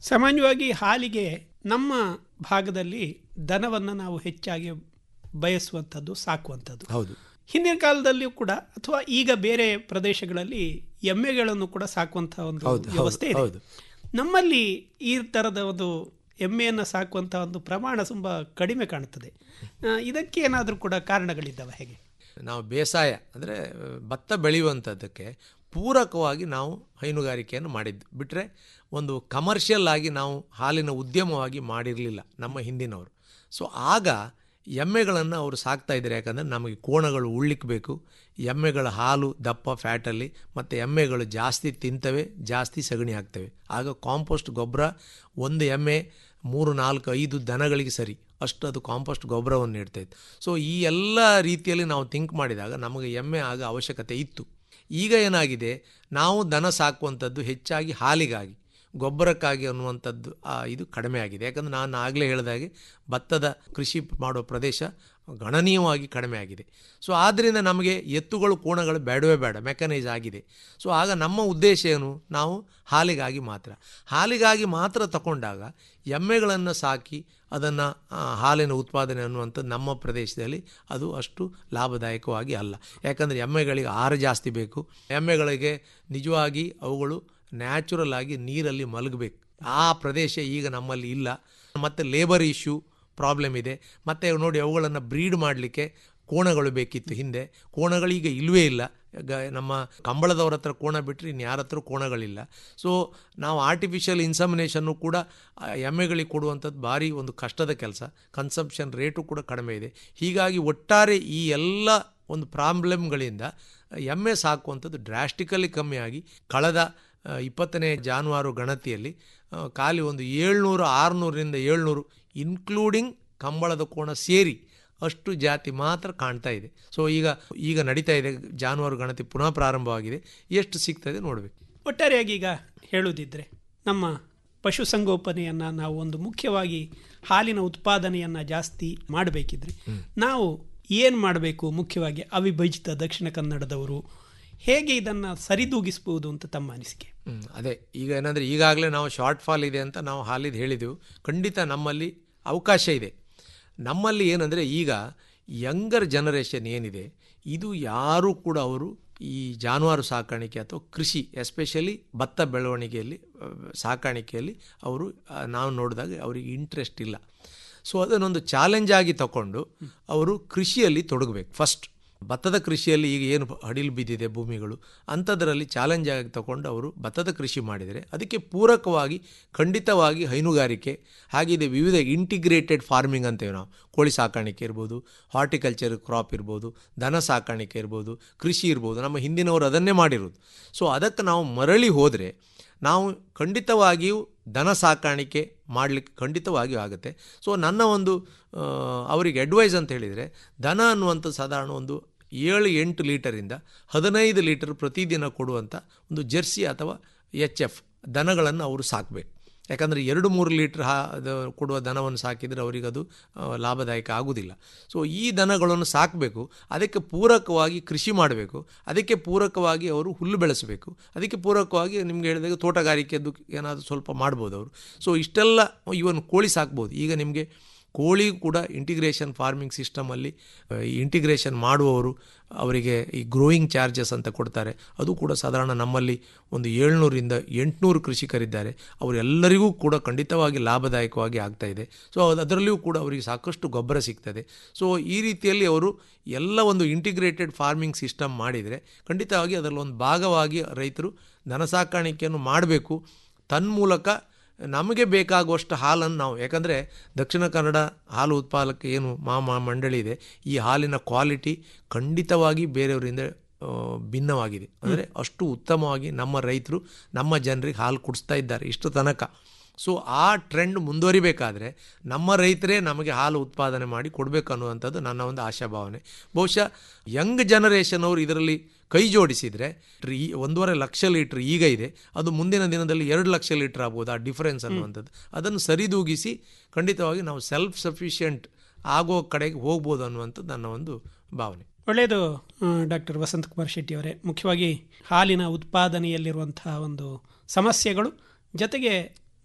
ಸಾಮಾನ್ಯವಾಗಿ ಹಾಲಿಗೆ ನಮ್ಮ ಭಾಗದಲ್ಲಿ ದನವನ್ನು ನಾವು ಹೆಚ್ಚಾಗಿ ಬಯಸುವಂಥದ್ದು ಸಾಕುವಂಥದ್ದು ಹೌದು ಹಿಂದಿನ ಕಾಲದಲ್ಲಿಯೂ ಕೂಡ ಅಥವಾ ಈಗ ಬೇರೆ ಪ್ರದೇಶಗಳಲ್ಲಿ ಎಮ್ಮೆಗಳನ್ನು ಕೂಡ ಸಾಕುವಂತಹ ಒಂದು ಹೌದು, ಹೌದು, ವ್ಯವಸ್ಥೆ ಇದೆ ಹೌದು. ನಮ್ಮಲ್ಲಿ ಈ ಥರದ ಒಂದು ಎಮ್ಮೆಯನ್ನು ಸಾಕುವಂತಹ ಒಂದು ಪ್ರಮಾಣ ತುಂಬ ಕಡಿಮೆ ಕಾಣುತ್ತದೆ ಆ, ಇದಕ್ಕೆ ಏನಾದರೂ ಕೂಡ ಕಾರಣಗಳಿದ್ದಾವೆ ಹೇಗೆ ನಾವು ಬೇಸಾಯ ಅಂದರೆ ಭತ್ತ ಬೆಳೆಯುವಂಥದ್ದಕ್ಕೆ ಪೂರಕವಾಗಿ ನಾವು ಹೈನುಗಾರಿಕೆಯನ್ನು ಮಾಡಿದ್ದು ಬಿಟ್ಟರೆ ಒಂದು ಕಮರ್ಷಿಯಲ್ ಆಗಿ ನಾವು ಹಾಲಿನ ಉದ್ಯಮವಾಗಿ ಮಾಡಿರಲಿಲ್ಲ ನಮ್ಮ ಹಿಂದಿನವರು ಸೊ ಆಗ ಎಮ್ಮೆಗಳನ್ನು ಅವರು ಸಾಕ್ತಾ ಇದ್ದಾರೆ ಯಾಕಂದರೆ ನಮಗೆ ಕೋಣಗಳು ಉಳ್ಳಿಕ್ಕೆ ಬೇಕು ಎಮ್ಮೆಗಳ ಹಾಲು ದಪ್ಪ ಫ್ಯಾಟಲ್ಲಿ ಮತ್ತು ಎಮ್ಮೆಗಳು ಜಾಸ್ತಿ ತಿಂತವೆ ಜಾಸ್ತಿ ಸಗಣಿ ಹಾಕ್ತವೆ ಆಗ ಕಾಂಪೋಸ್ಟ್ ಗೊಬ್ಬರ ಒಂದು ಎಮ್ಮೆ ಮೂರು ನಾಲ್ಕು ಐದು ದನಗಳಿಗೆ ಸರಿ ಅಷ್ಟು ಅದು ಕಾಂಪೋಸ್ಟ್ ಗೊಬ್ಬರವನ್ನು ನೀಡ್ತಾಯಿತ್ತು ಸೊ ಈ ಎಲ್ಲ ರೀತಿಯಲ್ಲಿ ನಾವು ಥಿಂಕ್ ಮಾಡಿದಾಗ ನಮಗೆ ಎಮ್ಮೆ ಆಗ ಅವಶ್ಯಕತೆ ಇತ್ತು ಈಗ ಏನಾಗಿದೆ ನಾವು ದನ ಸಾಕುವಂಥದ್ದು ಹೆಚ್ಚಾಗಿ ಹಾಲಿಗಾಗಿ ಗೊಬ್ಬರಕ್ಕಾಗಿ ಅನ್ನುವಂಥದ್ದು ಆ, ಇದು ಕಡಿಮೆ ಆಗಿದೆ ಯಾಕಂದರೆ ನಾನು ಆಗಲೇ ಹೇಳಿದಾಗೆ ಭತ್ತದ ಕೃಷಿ ಮಾಡೋ ಪ್ರದೇಶ ಗಣನೀಯವಾಗಿ ಕಡಿಮೆ ಆಗಿದೆ ಸೊ ಆದ್ದರಿಂದ ನಮಗೆ ಎತ್ತುಗಳು ಕೋಣಗಳು ಬೇಡವೇ ಬೇಡ ಮೆಕನೈಸ್ ಆಗಿದೆ ಸೊ ಆಗ ನಮ್ಮ ಉದ್ದೇಶ ಏನು ನಾವು ಹಾಲಿಗಾಗಿ ಮಾತ್ರ ಹಾಲಿಗಾಗಿ ಮಾತ್ರ ತಗೊಂಡಾಗ ಎಮ್ಮೆಗಳನ್ನು ಸಾಕಿ ಅದನ್ನು ಹಾಲಿನ ಉತ್ಪಾದನೆ ಅನ್ನುವಂಥದ್ದು ನಮ್ಮ ಪ್ರದೇಶದಲ್ಲಿ ಅದು ಅಷ್ಟು ಲಾಭದಾಯಕವಾಗಿ ಅಲ್ಲ ಯಾಕಂದರೆ ಎಮ್ಮೆಗಳಿಗೆ ಆಹಾರ ಜಾಸ್ತಿ ಬೇಕು ಎಮ್ಮೆಗಳಿಗೆ ನಿಜವಾಗಿ ಅವುಗಳು ನ್ಯಾಚುರಲ್ ಆಗಿ ನೀರಲ್ಲಿ ಮಲಗಬೇಕು ಆ ಪ್ರದೇಶ ಈಗ ನಮ್ಮಲ್ಲಿ ಇಲ್ಲ ಮತ್ತು ಲೇಬರ್ ಇಶ್ಯೂ ಪ್ರಾಬ್ಲಮ್ ಇದೆ ಮತ್ತು ನೋಡಿ ಅವುಗಳನ್ನು ಬ್ರೀಡ್ ಮಾಡಲಿಕ್ಕೆ ಕೋಣಗಳು ಬೇಕಿತ್ತು ಹಿಂದೆ ಕೋಣಗಳೀಗ ಇಲ್ಲವೇ ಇಲ್ಲ ಗ ನಮ್ಮ ಕಂಬಳದವ್ರ ಹತ್ರ ಕೋಣ ಬಿಟ್ಟರೆ ಇನ್ನು ಯಾರ ಹತ್ರ ಕೋಣಗಳಿಲ್ಲ ಸೊ ನಾವು ಆರ್ಟಿಫಿಷಿಯಲ್ ಇನ್ಸಮಿನೇಷನ್ನು ಕೂಡ ಆ, ಎಮ್ಮೆಗಳಿಗೆ ಕೊಡುವಂಥದ್ದು ಭಾರಿ ಒಂದು ಕಷ್ಟದ ಕೆಲಸ ಕನ್ಸಂಪ್ಷನ್ ರೇಟು ಕೂಡ ಕಡಿಮೆ ಇದೆ ಹೀಗಾಗಿ ಒಟ್ಟಾರೆ ಈ ಎಲ್ಲ ಒಂದು ಪ್ರಾಬ್ಲಮ್ಗಳಿಂದ ಎಮ್ಮೆ ಸಾಕುವಂಥದ್ದು ಡ್ರಾಸ್ಟಿಕಲಿ ಕಮ್ಮಿಯಾಗಿ ಕಳೆದ ಆ, ಇಪ್ಪತ್ತನೇ ಜಾನುವಾರು ಗಣತಿಯಲ್ಲಿ ಆ, ಖಾಲಿ ಒಂದು ಏಳ್ನೂರು ಆರುನೂರರಿಂದ ಏಳ್ನೂರು ಇನ್ಕ್ಲೂಡಿಂಗ್ ಕಂಬಳದ ಕೋಣ ಸೇರಿ ಅಷ್ಟು ಜಾತಿ ಮಾತ್ರ ಕಾಣ್ತಾ ಇದೆ ಸೊ ಈಗ ಈಗ ನಡೀತಾ ಇದೆ ಜಾನುವಾರು ಗಣತಿ ಪುನಃ ಪ್ರಾರಂಭವಾಗಿದೆ ಎಷ್ಟು ಸಿಗ್ತದೆ ನೋಡಬೇಕು ಒಟ್ಟಾರೆಯಾಗಿ ಈಗ ಹೇಳುವುದಿದ್ರೆ ನಮ್ಮ ಪಶುಸಂಗೋಪನೆಯನ್ನು ನಾವು ಒಂದು ಮುಖ್ಯವಾಗಿ ಹಾಲಿನ ಉತ್ಪಾದನೆಯನ್ನು ಜಾಸ್ತಿ ಮಾಡಬೇಕಿದ್ರೆ ನಾವು ಏನು ಮಾಡಬೇಕು ಮುಖ್ಯವಾಗಿ ಅವಿಭಜಿತ ದಕ್ಷಿಣ ಕನ್ನಡದವರು ಹೇಗೆ ಇದನ್ನು ಸರಿದೂಗಿಸ್ಬೋದು ಅಂತ ತಮ್ಮ ಅನಿಸಿಕೆ ಹ್ಮ್, ಅದೇ ಈಗ ಏನಂದರೆ ಈಗಾಗಲೇ ನಾವು ಶಾರ್ಟ್ ಫಾಲ್ ಇದೆ ಅಂತ ನಾವು ಹಾಲಿದ್ದು ಹೇಳಿದೆವು ಖಂಡಿತ ನಮ್ಮಲ್ಲಿ ಅವಕಾಶ ಇದೆ ನಮ್ಮಲ್ಲಿ ಏನಂದರೆ ಈಗ ಯಂಗರ್ ಜನರೇಷನ್ ಏನಿದೆ ಇದು ಯಾರೂ ಕೂಡ ಅವರು ಈ ಜಾನುವಾರು ಸಾಕಾಣಿಕೆ ಅಥವಾ ಕೃಷಿ ಎಸ್ಪೆಷಲಿ ಭತ್ತ ಬೆಳವಣಿಗೆಯಲ್ಲಿ ಆ, ಸಾಕಾಣಿಕೆಯಲ್ಲಿ ಅವರು ಆ, ನಾವು ನೋಡಿದಾಗ ಅವರಿಗೆ ಇಂಟ್ರೆಸ್ಟ್ ಇಲ್ಲ ಸೊ ಅದನ್ನೊಂದು ಚಾಲೆಂಜ್ ಆಗಿ ತಗೊಂಡು ಅವರು ಕೃಷಿಯಲ್ಲಿ ತೊಡಗಬೇಕು ಫಸ್ಟ್ ಭತ್ತದ ಕೃಷಿಯಲ್ಲಿ ಈಗ ಏನು ಹಡಿಲು ಬಿದ್ದಿದೆ ಭೂಮಿಗಳು ಅಂಥದ್ರಲ್ಲಿ ಚಾಲೆಂಜ್ ಆಗಿ ತಗೊಂಡು ಅವರು ಭತ್ತದ ಕೃಷಿ ಮಾಡಿದರೆ ಅದಕ್ಕೆ ಪೂರಕವಾಗಿ ಖಂಡಿತವಾಗಿ ಹೈನುಗಾರಿಕೆ ಹಾಗಿದೆ ವಿವಿಧ ಇಂಟಿಗ್ರೇಟೆಡ್ ಫಾರ್ಮಿಂಗ್ ಅಂತೇವೆ ನಾವು ಕೋಳಿ ಸಾಕಾಣಿಕೆ ಇರ್ಬೋದು ಹಾರ್ಟಿಕಲ್ಚರ್ ಕ್ರಾಪ್ ಇರ್ಬೋದು ದನ ಸಾಕಾಣಿಕೆ ಇರ್ಬೋದು ಕೃಷಿ ಇರ್ಬೋದು ನಮ್ಮ ಹಿಂದಿನವರು ಅದನ್ನೇ ಮಾಡಿರೋದು ಸೊ ಅದಕ್ಕೆ ನಾವು ಮರಳಿ ಹೋದರೆ ನಾವು ಖಂಡಿತವಾಗಿಯೂ ದನ ಸಾಕಾಣಿಕೆ ಮಾಡಲಿಕ್ಕೆ ಖಂಡಿತವಾಗಿಯೂ ಆಗುತ್ತೆ ಸೊ ನನ್ನ ಒಂದು ಆ, ಅವರಿಗೆ ಅಡ್ವೈಸ್ ಅಂತ ಹೇಳಿದರೆ ದನ ಅನ್ನುವಂಥ ಸಾಧಾರಣ ಒಂದು ಏಳು ಎಂಟು ಲೀಟರಿಂದ ಹದಿನೈದು ಲೀಟರ್ ಪ್ರತಿದಿನ ಕೊಡುವಂಥ ಒಂದು ಜೆರ್ಸಿ ಅಥವಾ ಎಚ್ ಎಫ್ ದನಗಳನ್ನು ಅವರು ಸಾಕಬೇಕು ಯಾಕಂದರೆ ಎರಡು ಮೂರು ಲೀಟ್ರ್ ಹಾ ಅದು ಕೊಡುವ ದನವನ್ನು ಸಾಕಿದರೆ ಅವರಿಗೆ ಅದು ಆ, ಲಾಭದಾಯಕ ಆಗುವುದಿಲ್ಲ ಸೊ ಈ ದನಗಳನ್ನು ಸಾಕಬೇಕು ಅದಕ್ಕೆ ಪೂರಕವಾಗಿ ಕೃಷಿ ಮಾಡಬೇಕು ಅದಕ್ಕೆ ಪೂರಕವಾಗಿ ಅವರು ಹುಲ್ಲು ಬೆಳೆಸಬೇಕು ಅದಕ್ಕೆ ಪೂರಕವಾಗಿ ನಿಮ್ಗೆ ಹೇಳಿದಾಗ ತೋಟಗಾರಿಕೆದ್ದು ಏನಾದರೂ ಸ್ವಲ್ಪ ಮಾಡ್ಬೋದು ಅವರು ಸೊ ಇಷ್ಟೆಲ್ಲ ಇವನ್ ಕೋಳಿ ಸಾಕ್ಬೋದು ಈಗ ನಿಮಗೆ ಕೋಳಿ ಕೂಡ ಇಂಟಿಗ್ರೇಷನ್ ಫಾರ್ಮಿಂಗ್ ಸಿಸ್ಟಮಲ್ಲಿ ಇಂಟಿಗ್ರೇಷನ್ ಮಾಡುವವರು ಅವರಿಗೆ ಈ ಗ್ರೋಯಿಂಗ್ ಚಾರ್ಜಸ್ ಅಂತ ಕೊಡ್ತಾರೆ ಅದು ಕೂಡ ಸಾಧಾರಣ ನಮ್ಮಲ್ಲಿ ಒಂದು ಏಳ್ನೂರಿಂದ ಎಂಟುನೂರು ಕೃಷಿಕರಿದ್ದಾರೆ ಅವರೆಲ್ಲರಿಗೂ ಕೂಡ ಖಂಡಿತವಾಗಿ ಲಾಭದಾಯಕವಾಗಿ ಆಗ್ತಾ ಇದೆ ಸೊ ಅದು ಅದರಲ್ಲಿಯೂ ಕೂಡ ಅವರಿಗೆ ಸಾಕಷ್ಟು ಗೊಬ್ಬರ ಸಿಗ್ತದೆ ಸೊ ಈ ರೀತಿಯಲ್ಲಿ ಅವರು ಎಲ್ಲ ಒಂದು ಇಂಟಿಗ್ರೇಟೆಡ್ ಫಾರ್ಮಿಂಗ್ ಸಿಸ್ಟಮ್ ಮಾಡಿದರೆ ಖಂಡಿತವಾಗಿ ಅದರಲ್ಲಿ ಒಂದು ಭಾಗವಾಗಿ ರೈತರು ದನ ಸಾಕಾಣಿಕೆಯನ್ನು ಮಾಡಬೇಕು ತನ್ಮೂಲಕ ನಮಗೆ ಬೇಕಾಗುವಷ್ಟು ಹಾಲನ್ನು ನಾವು ಯಾಕಂದರೆ ದಕ್ಷಿಣ ಕನ್ನಡ ಹಾಲು ಉತ್ಪಾದಕ ಏನು ಮಾ ಮಂಡಳಿ ಇದೆ ಈ ಹಾಲಿನ ಕ್ವಾಲಿಟಿ ಖಂಡಿತವಾಗಿ ಬೇರೆಯವರಿಂದ ಆ, ಭಿನ್ನವಾಗಿದೆ ಅಂದರೆ ಅಷ್ಟು ಉತ್ತಮವಾಗಿ ನಮ್ಮ ರೈತರು ನಮ್ಮ ಜನರಿಗೆ ಹಾಲು ಕುಡಿಸ್ತಾ ಇದ್ದಾರೆ ಇಷ್ಟು ತನಕ ಸೊ ಆ ಟ್ರೆಂಡ್ ಮುಂದುವರಿಬೇಕಾದ್ರೆ ನಮ್ಮ ರೈತರೇ ನಮಗೆ ಹಾಲು ಉತ್ಪಾದನೆ ಮಾಡಿ ಕೊಡಬೇಕು ಅನ್ನುವಂಥದ್ದು ನನ್ನ ಒಂದು ಆಶಾಭಾವನೆ ಬಹುಶಃ ಯಂಗ್ ಜನರೇಷನ್ ಅವರು ಇದರಲ್ಲಿ ಕೈ ಜೋಡಿಸಿದರೆ ಈ ಒಂದೂವರೆ ಲಕ್ಷ ಲೀಟ್ರ್ ಈಗ ಇದೆ ಅದು ಮುಂದಿನ ದಿನದಲ್ಲಿ ಎರಡು ಲಕ್ಷ ಲೀಟ್ರ್ ಆಗ್ಬೋದು ಆ ಡಿಫರೆನ್ಸ್ ಅನ್ನುವಂಥದ್ದು ಅದನ್ನು ಸರಿದೂಗಿಸಿ ಖಂಡಿತವಾಗಿ ನಾವು ಸೆಲ್ಫ್ ಸಫಿಷಿಯೆಂಟ್ ಆಗೋ ಕಡೆಗೆ ಹೋಗ್ಬೋದು ಅನ್ನುವಂಥದ್ದು ನನ್ನ ಒಂದು ಭಾವನೆ ಒಳ್ಳೆಯದು ಡಾಕ್ಟರ್ ವಸಂತ ಕುಮಾರ್ ಶೆಟ್ಟಿ ಅವರೇ ಮುಖ್ಯವಾಗಿ ಹಾಲಿನ ಉತ್ಪಾದನೆಯಲ್ಲಿರುವಂತಹ ಒಂದು ಸಮಸ್ಯೆಗಳು ಜೊತೆಗೆ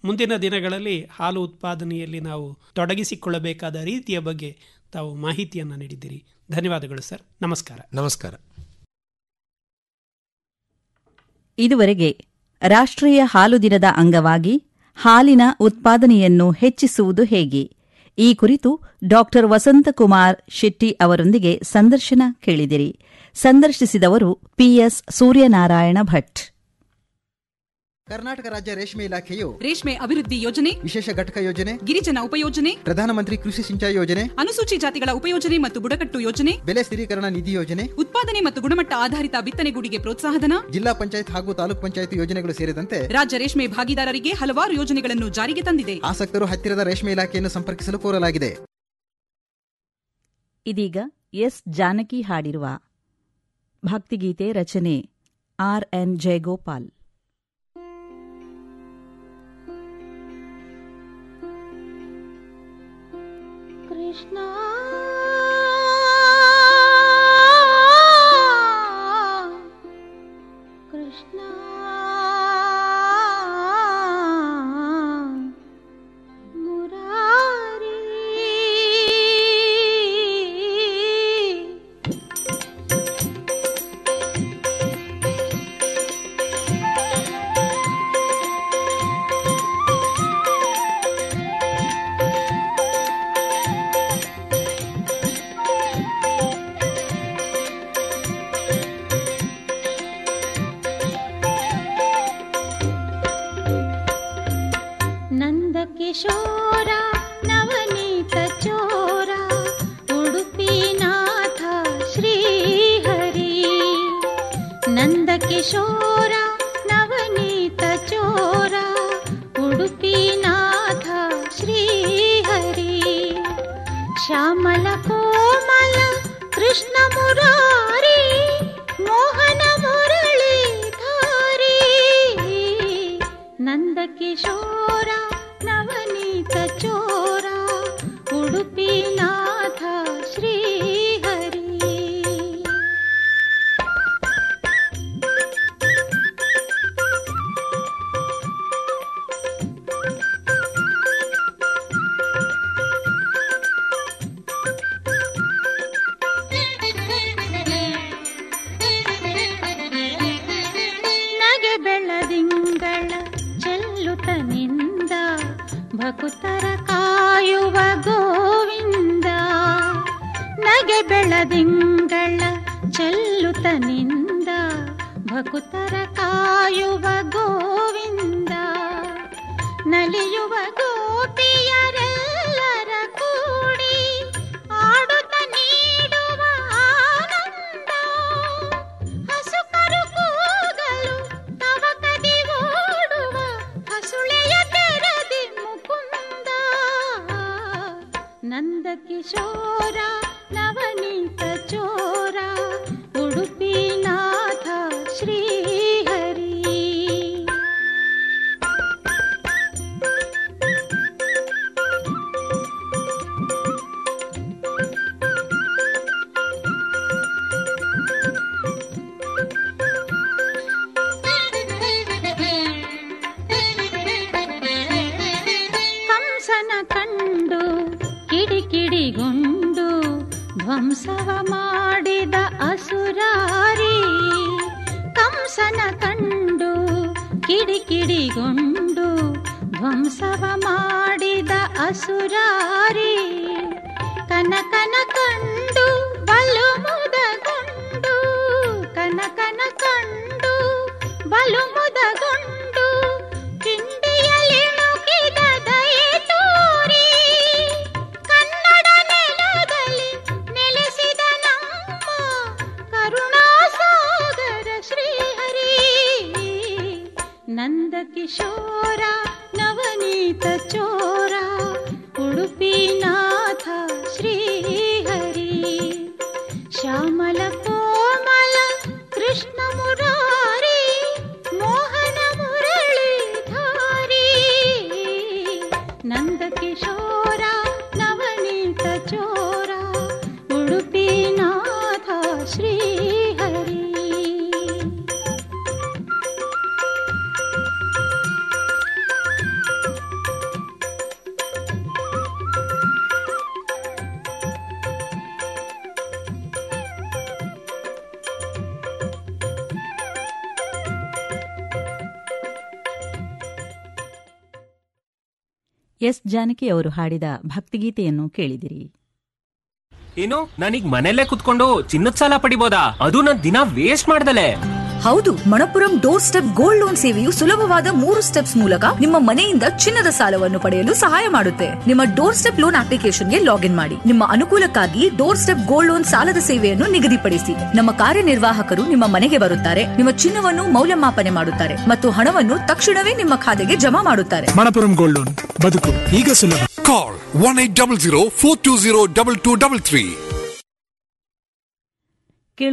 ಮುಂದಿನ ದಿನಗಳಲ್ಲಿ ಹಾಲು ಉತ್ಪಾದನೆಯಲ್ಲಿ ನಾವು ತೊಡಗಿಸಿಕೊಳ್ಳಬೇಕಾದ ರೀತಿಯ ಬಗ್ಗೆ ತಾವು ಮಾಹಿತಿಯನ್ನು ನೀಡಿದ್ದೀರಿ ಧನ್ಯವಾದಗಳು ಸರ್ ನಮಸ್ಕಾರ ನಮಸ್ಕಾರ ಇದುವರೆಗೆ ರಾಷ್ಟ್ರೀಯ ಹಾಲು ದಿನದ ಅಂಗವಾಗಿ ಹಾಲಿನ ಉತ್ಪಾದನೆಯನ್ನು ಹೆಚ್ಚಿಸುವುದು ಹೇಗೆ ಈ ಕುರಿತು ಡಾಕ್ಟರ್ ವಸಂತಕುಮಾರ್ ಶೆಟ್ಟಿ ಅವರೊಂದಿಗೆ ಸಂದರ್ಶನ ಕೇಳಿದಿರಿ ಸಂದರ್ಶಿಸಿದವರು ಪಿಎಸ್ ಸೂರ್ಯನಾರಾಯಣ ಭಟ್ ಕರ್ನಾಟಕ ರಾಜ್ಯ ರೇಷ್ಮೆ ಇಲಾಖೆಯು ರೇಷ್ಮೆ ಅಭಿವೃದ್ಧಿ ಯೋಜನೆ ವಿಶೇಷ ಘಟಕ ಯೋಜನೆ ಗಿರಿಜನ ಉಪಯೋಜನೆ ಪ್ರಧಾನಮಂತ್ರಿ ಕೃಷಿ ಸಿಂಚಾಯಿ ಯೋಜನೆ ಅನುಸೂಚಿ ಜಾತಿಗಳ ಉಪಯೋಜನೆ ಮತ್ತು ಬುಡಕಟ್ಟು ಯೋಜನೆ ಬೆಲೆ ಸ್ಥಿರೀಕರಣ ನಿಧಿ ಯೋಜನೆ ಉತ್ಪಾದನೆ ಮತ್ತು ಗುಣಮಟ್ಟ ಆಧಾರಿತ ಬಿತ್ತನೆಗೂಡಿಗೆ ಪ್ರೋತ್ಸಾಹಧನ ಜಿಲ್ಲಾ ಪಂಚಾಯತ್ ಹಾಗೂ ತಾಲೂಕ್ ಪಂಚಾಯತ್ ಯೋಜನೆಗಳು ಸೇರಿದಂತೆ ರಾಜ್ಯ ರೇಷ್ಮೆ ಭಾಗಿದಾರರಿಗೆ ಹಲವಾರು ಯೋಜನೆಗಳನ್ನು ಜಾರಿಗೆ ತಂದಿದೆ ಆಸಕ್ತರು ಹತ್ತಿರದ ರೇಷ್ಮೆ ಇಲಾಖೆಯನ್ನು ಸಂಪರ್ಕಿಸಲು ಕೋರಲಾಗಿದೆ ಇದೀಗ ಎಸ್ ಜಾನಕಿ ಹಾಡಿರುವ ಭಕ್ತಿಗೀತೆ ರಚನೆ ಆರ್ ಎನ್ ಜಯಗೋಪಾಲ್ ಕೃಷ್ಣ ಕೃಷ್ಣ ಮುರಾರಿ ನಂದಕಿಶೋರ ನವನೀತ ಚೋರ ಉಡುಪಿನಾಥ ಶ್ರೀಹರಿ ನಂದಕಿಶೋರ ನವನೀತ ಚೋರ ಉಡುಪಿನಾಥ ಶ್ರೀಹರಿ ಶ್ಯಾಮಲ ಕೋಮಲ ಕೃಷ್ಣ ಮುರಾರಿ ಮೋಹನ ಮುರಳಿ ಧಾರಿ ನಂದಕಿಶೋರ ನವನೀತ ಚೋರ ಉಡುಪಿನಾಥ ಶ್ರೀಹರಿ ನಗೆ ಬೆಳದಿಂಗಳ ಚೆಲ್ಲುತ್ತ ನಿಂದ ಭಕುತರ ಕಾಯುವ ಗೋವಿಂದ ನಗೆ ಬೆಳದಿಂಗಳ ಚೆಲ್ಲುತ್ತ ನಿಂದ ಭಕುತರ ಕಾಯುವ ಗೋವಿಂದ ನಲಿಯುವ ಗೋಪಿಯರೆಲ್ಲರ ಕೂಡಿ ಆಡುತ್ತ ನೀಡುವ ಆನಂದ ಹಸುಕರು ಕೂಗಲು ತವಕದಿ ಓಡುವ ಹಸುಳೆಯ ತೆರದಿ ಮುಕುಂದ ನಂದಕಿಶೋರ ನವನೀತ ಚೋರ ಉಡುಪಿನಾಥ ಶ್ರೀಹರಿ ಕಂಸನ ಕಂಡು ಕಿಡಿಕಿಡಿಗೊಂಡು ಧ್ವಂಸವ ಮಾಡಿದ ಅಸುರಾರಿ ಕಂಸನ ಕಂಡು ಕಿಡಿಕಿಡಿಗೊಂಡು ಧ್ವಂಸವ ಮಾಡಿದ ಅಸುರಾರಿ ಕನಕನ ಕಂಡು ಬಲು ಮುದಗೊಂಡು ಕನಕನ ಕಂಡು ಬಲು ಮುದಗೊಂಡು ಕಿಂಡಿಯಲ್ಲಿ ನುಗ್ಗಿದ ದಯೆ ತೋರಿ ಕನ್ನಡ ನೆಲದಲ್ಲಿ ನೆಲೆಸಿದ ನಮ್ಮ ಕರುಣಾಸಾಗರ ಶ್ರೀಹರಿ ನಂದಕಿಶೋರ ನವನೀತ ಚೋರ ಉಡುಪಿನಾಥ ಶ್ರೀಹರಿ ಶ್ಯಾಮಲ ಕೋಮಲ ಕೃಷ್ಣ ಮುರಾರಿ ಮೋಹನ ಮುರಳಿ ಧಾರಿ ನಂದಕಿಶೋರ ನವನೀತ ಚೋರ ಉಡುಪಿನಾಥ ಶ್ರೀಹರಿ ಎಸ್ ಜಾನಕಿ ಅವರು ಹಾಡಿದ ಭಕ್ತಿಗೀತೆಯನ್ನು ಕೇಳಿದಿರಿ ಏನು ನಾನೀಗ ಮನೆಯಲ್ಲೇ ಕುತ್ಕೊಂಡು ಚಿನ್ನದ ಸಾಲ ಪಡಿಬೋದಾ ಅದು ನನ್ ದಿನ ವೇಸ್ಟ್ ಮಾಡ್ದಲೆ ಹೌದು Manappuram doorstep gold loan ಸೇವೆಯು ಸುಲಭವಾದ ಮೂರು ಸ್ಟೆಪ್ಸ್ ಮೂಲಕ ನಿಮ್ಮ ಮನೆಯಿಂದ ಚಿನ್ನದ ಸಾಲವನ್ನು ಪಡೆಯಲು ಸಹಾಯ ಮಾಡುತ್ತೆ ನಿಮ್ಮ ಡೋರ್ ಸ್ಟೆಪ್ ಲೋನ್ ಅಪ್ಲಿಕೇಶನ್ಗೆ ಲಾಗಿನ್ ಮಾಡಿ ನಿಮ್ಮ ಅನುಕೂಲಕ್ಕಾಗಿ ಡೋರ್ ಸ್ಟೆಪ್ ಗೋಲ್ಡ್ ಲೋನ್ ಸಾಲದ ಸೇವೆಯನ್ನು ನಿಗದಿಪಡಿಸಿ ನಮ್ಮ ಕಾರ್ಯನಿರ್ವಾಹಕರು ನಿಮ್ಮ ಮನೆಗೆ ಬರುತ್ತಾರೆ ನಿಮ್ಮ ಚಿನ್ನವನ್ನು ಮೌಲ್ಯಮಾಪನೆ ಮಾಡುತ್ತಾರೆ ಮತ್ತು ಹಣವನ್ನು ತಕ್ಷಣವೇ ನಿಮ್ಮ ಖಾತೆಗೆ ಜಮಾ ಮಾಡುತ್ತಾರೆ ಮಣಪುರಂ ಗೋಲ್ಡ್ ಲೋನ್ ಬದುಕು ಈಗ ಸುಲಭ Call 1 800 420 2233.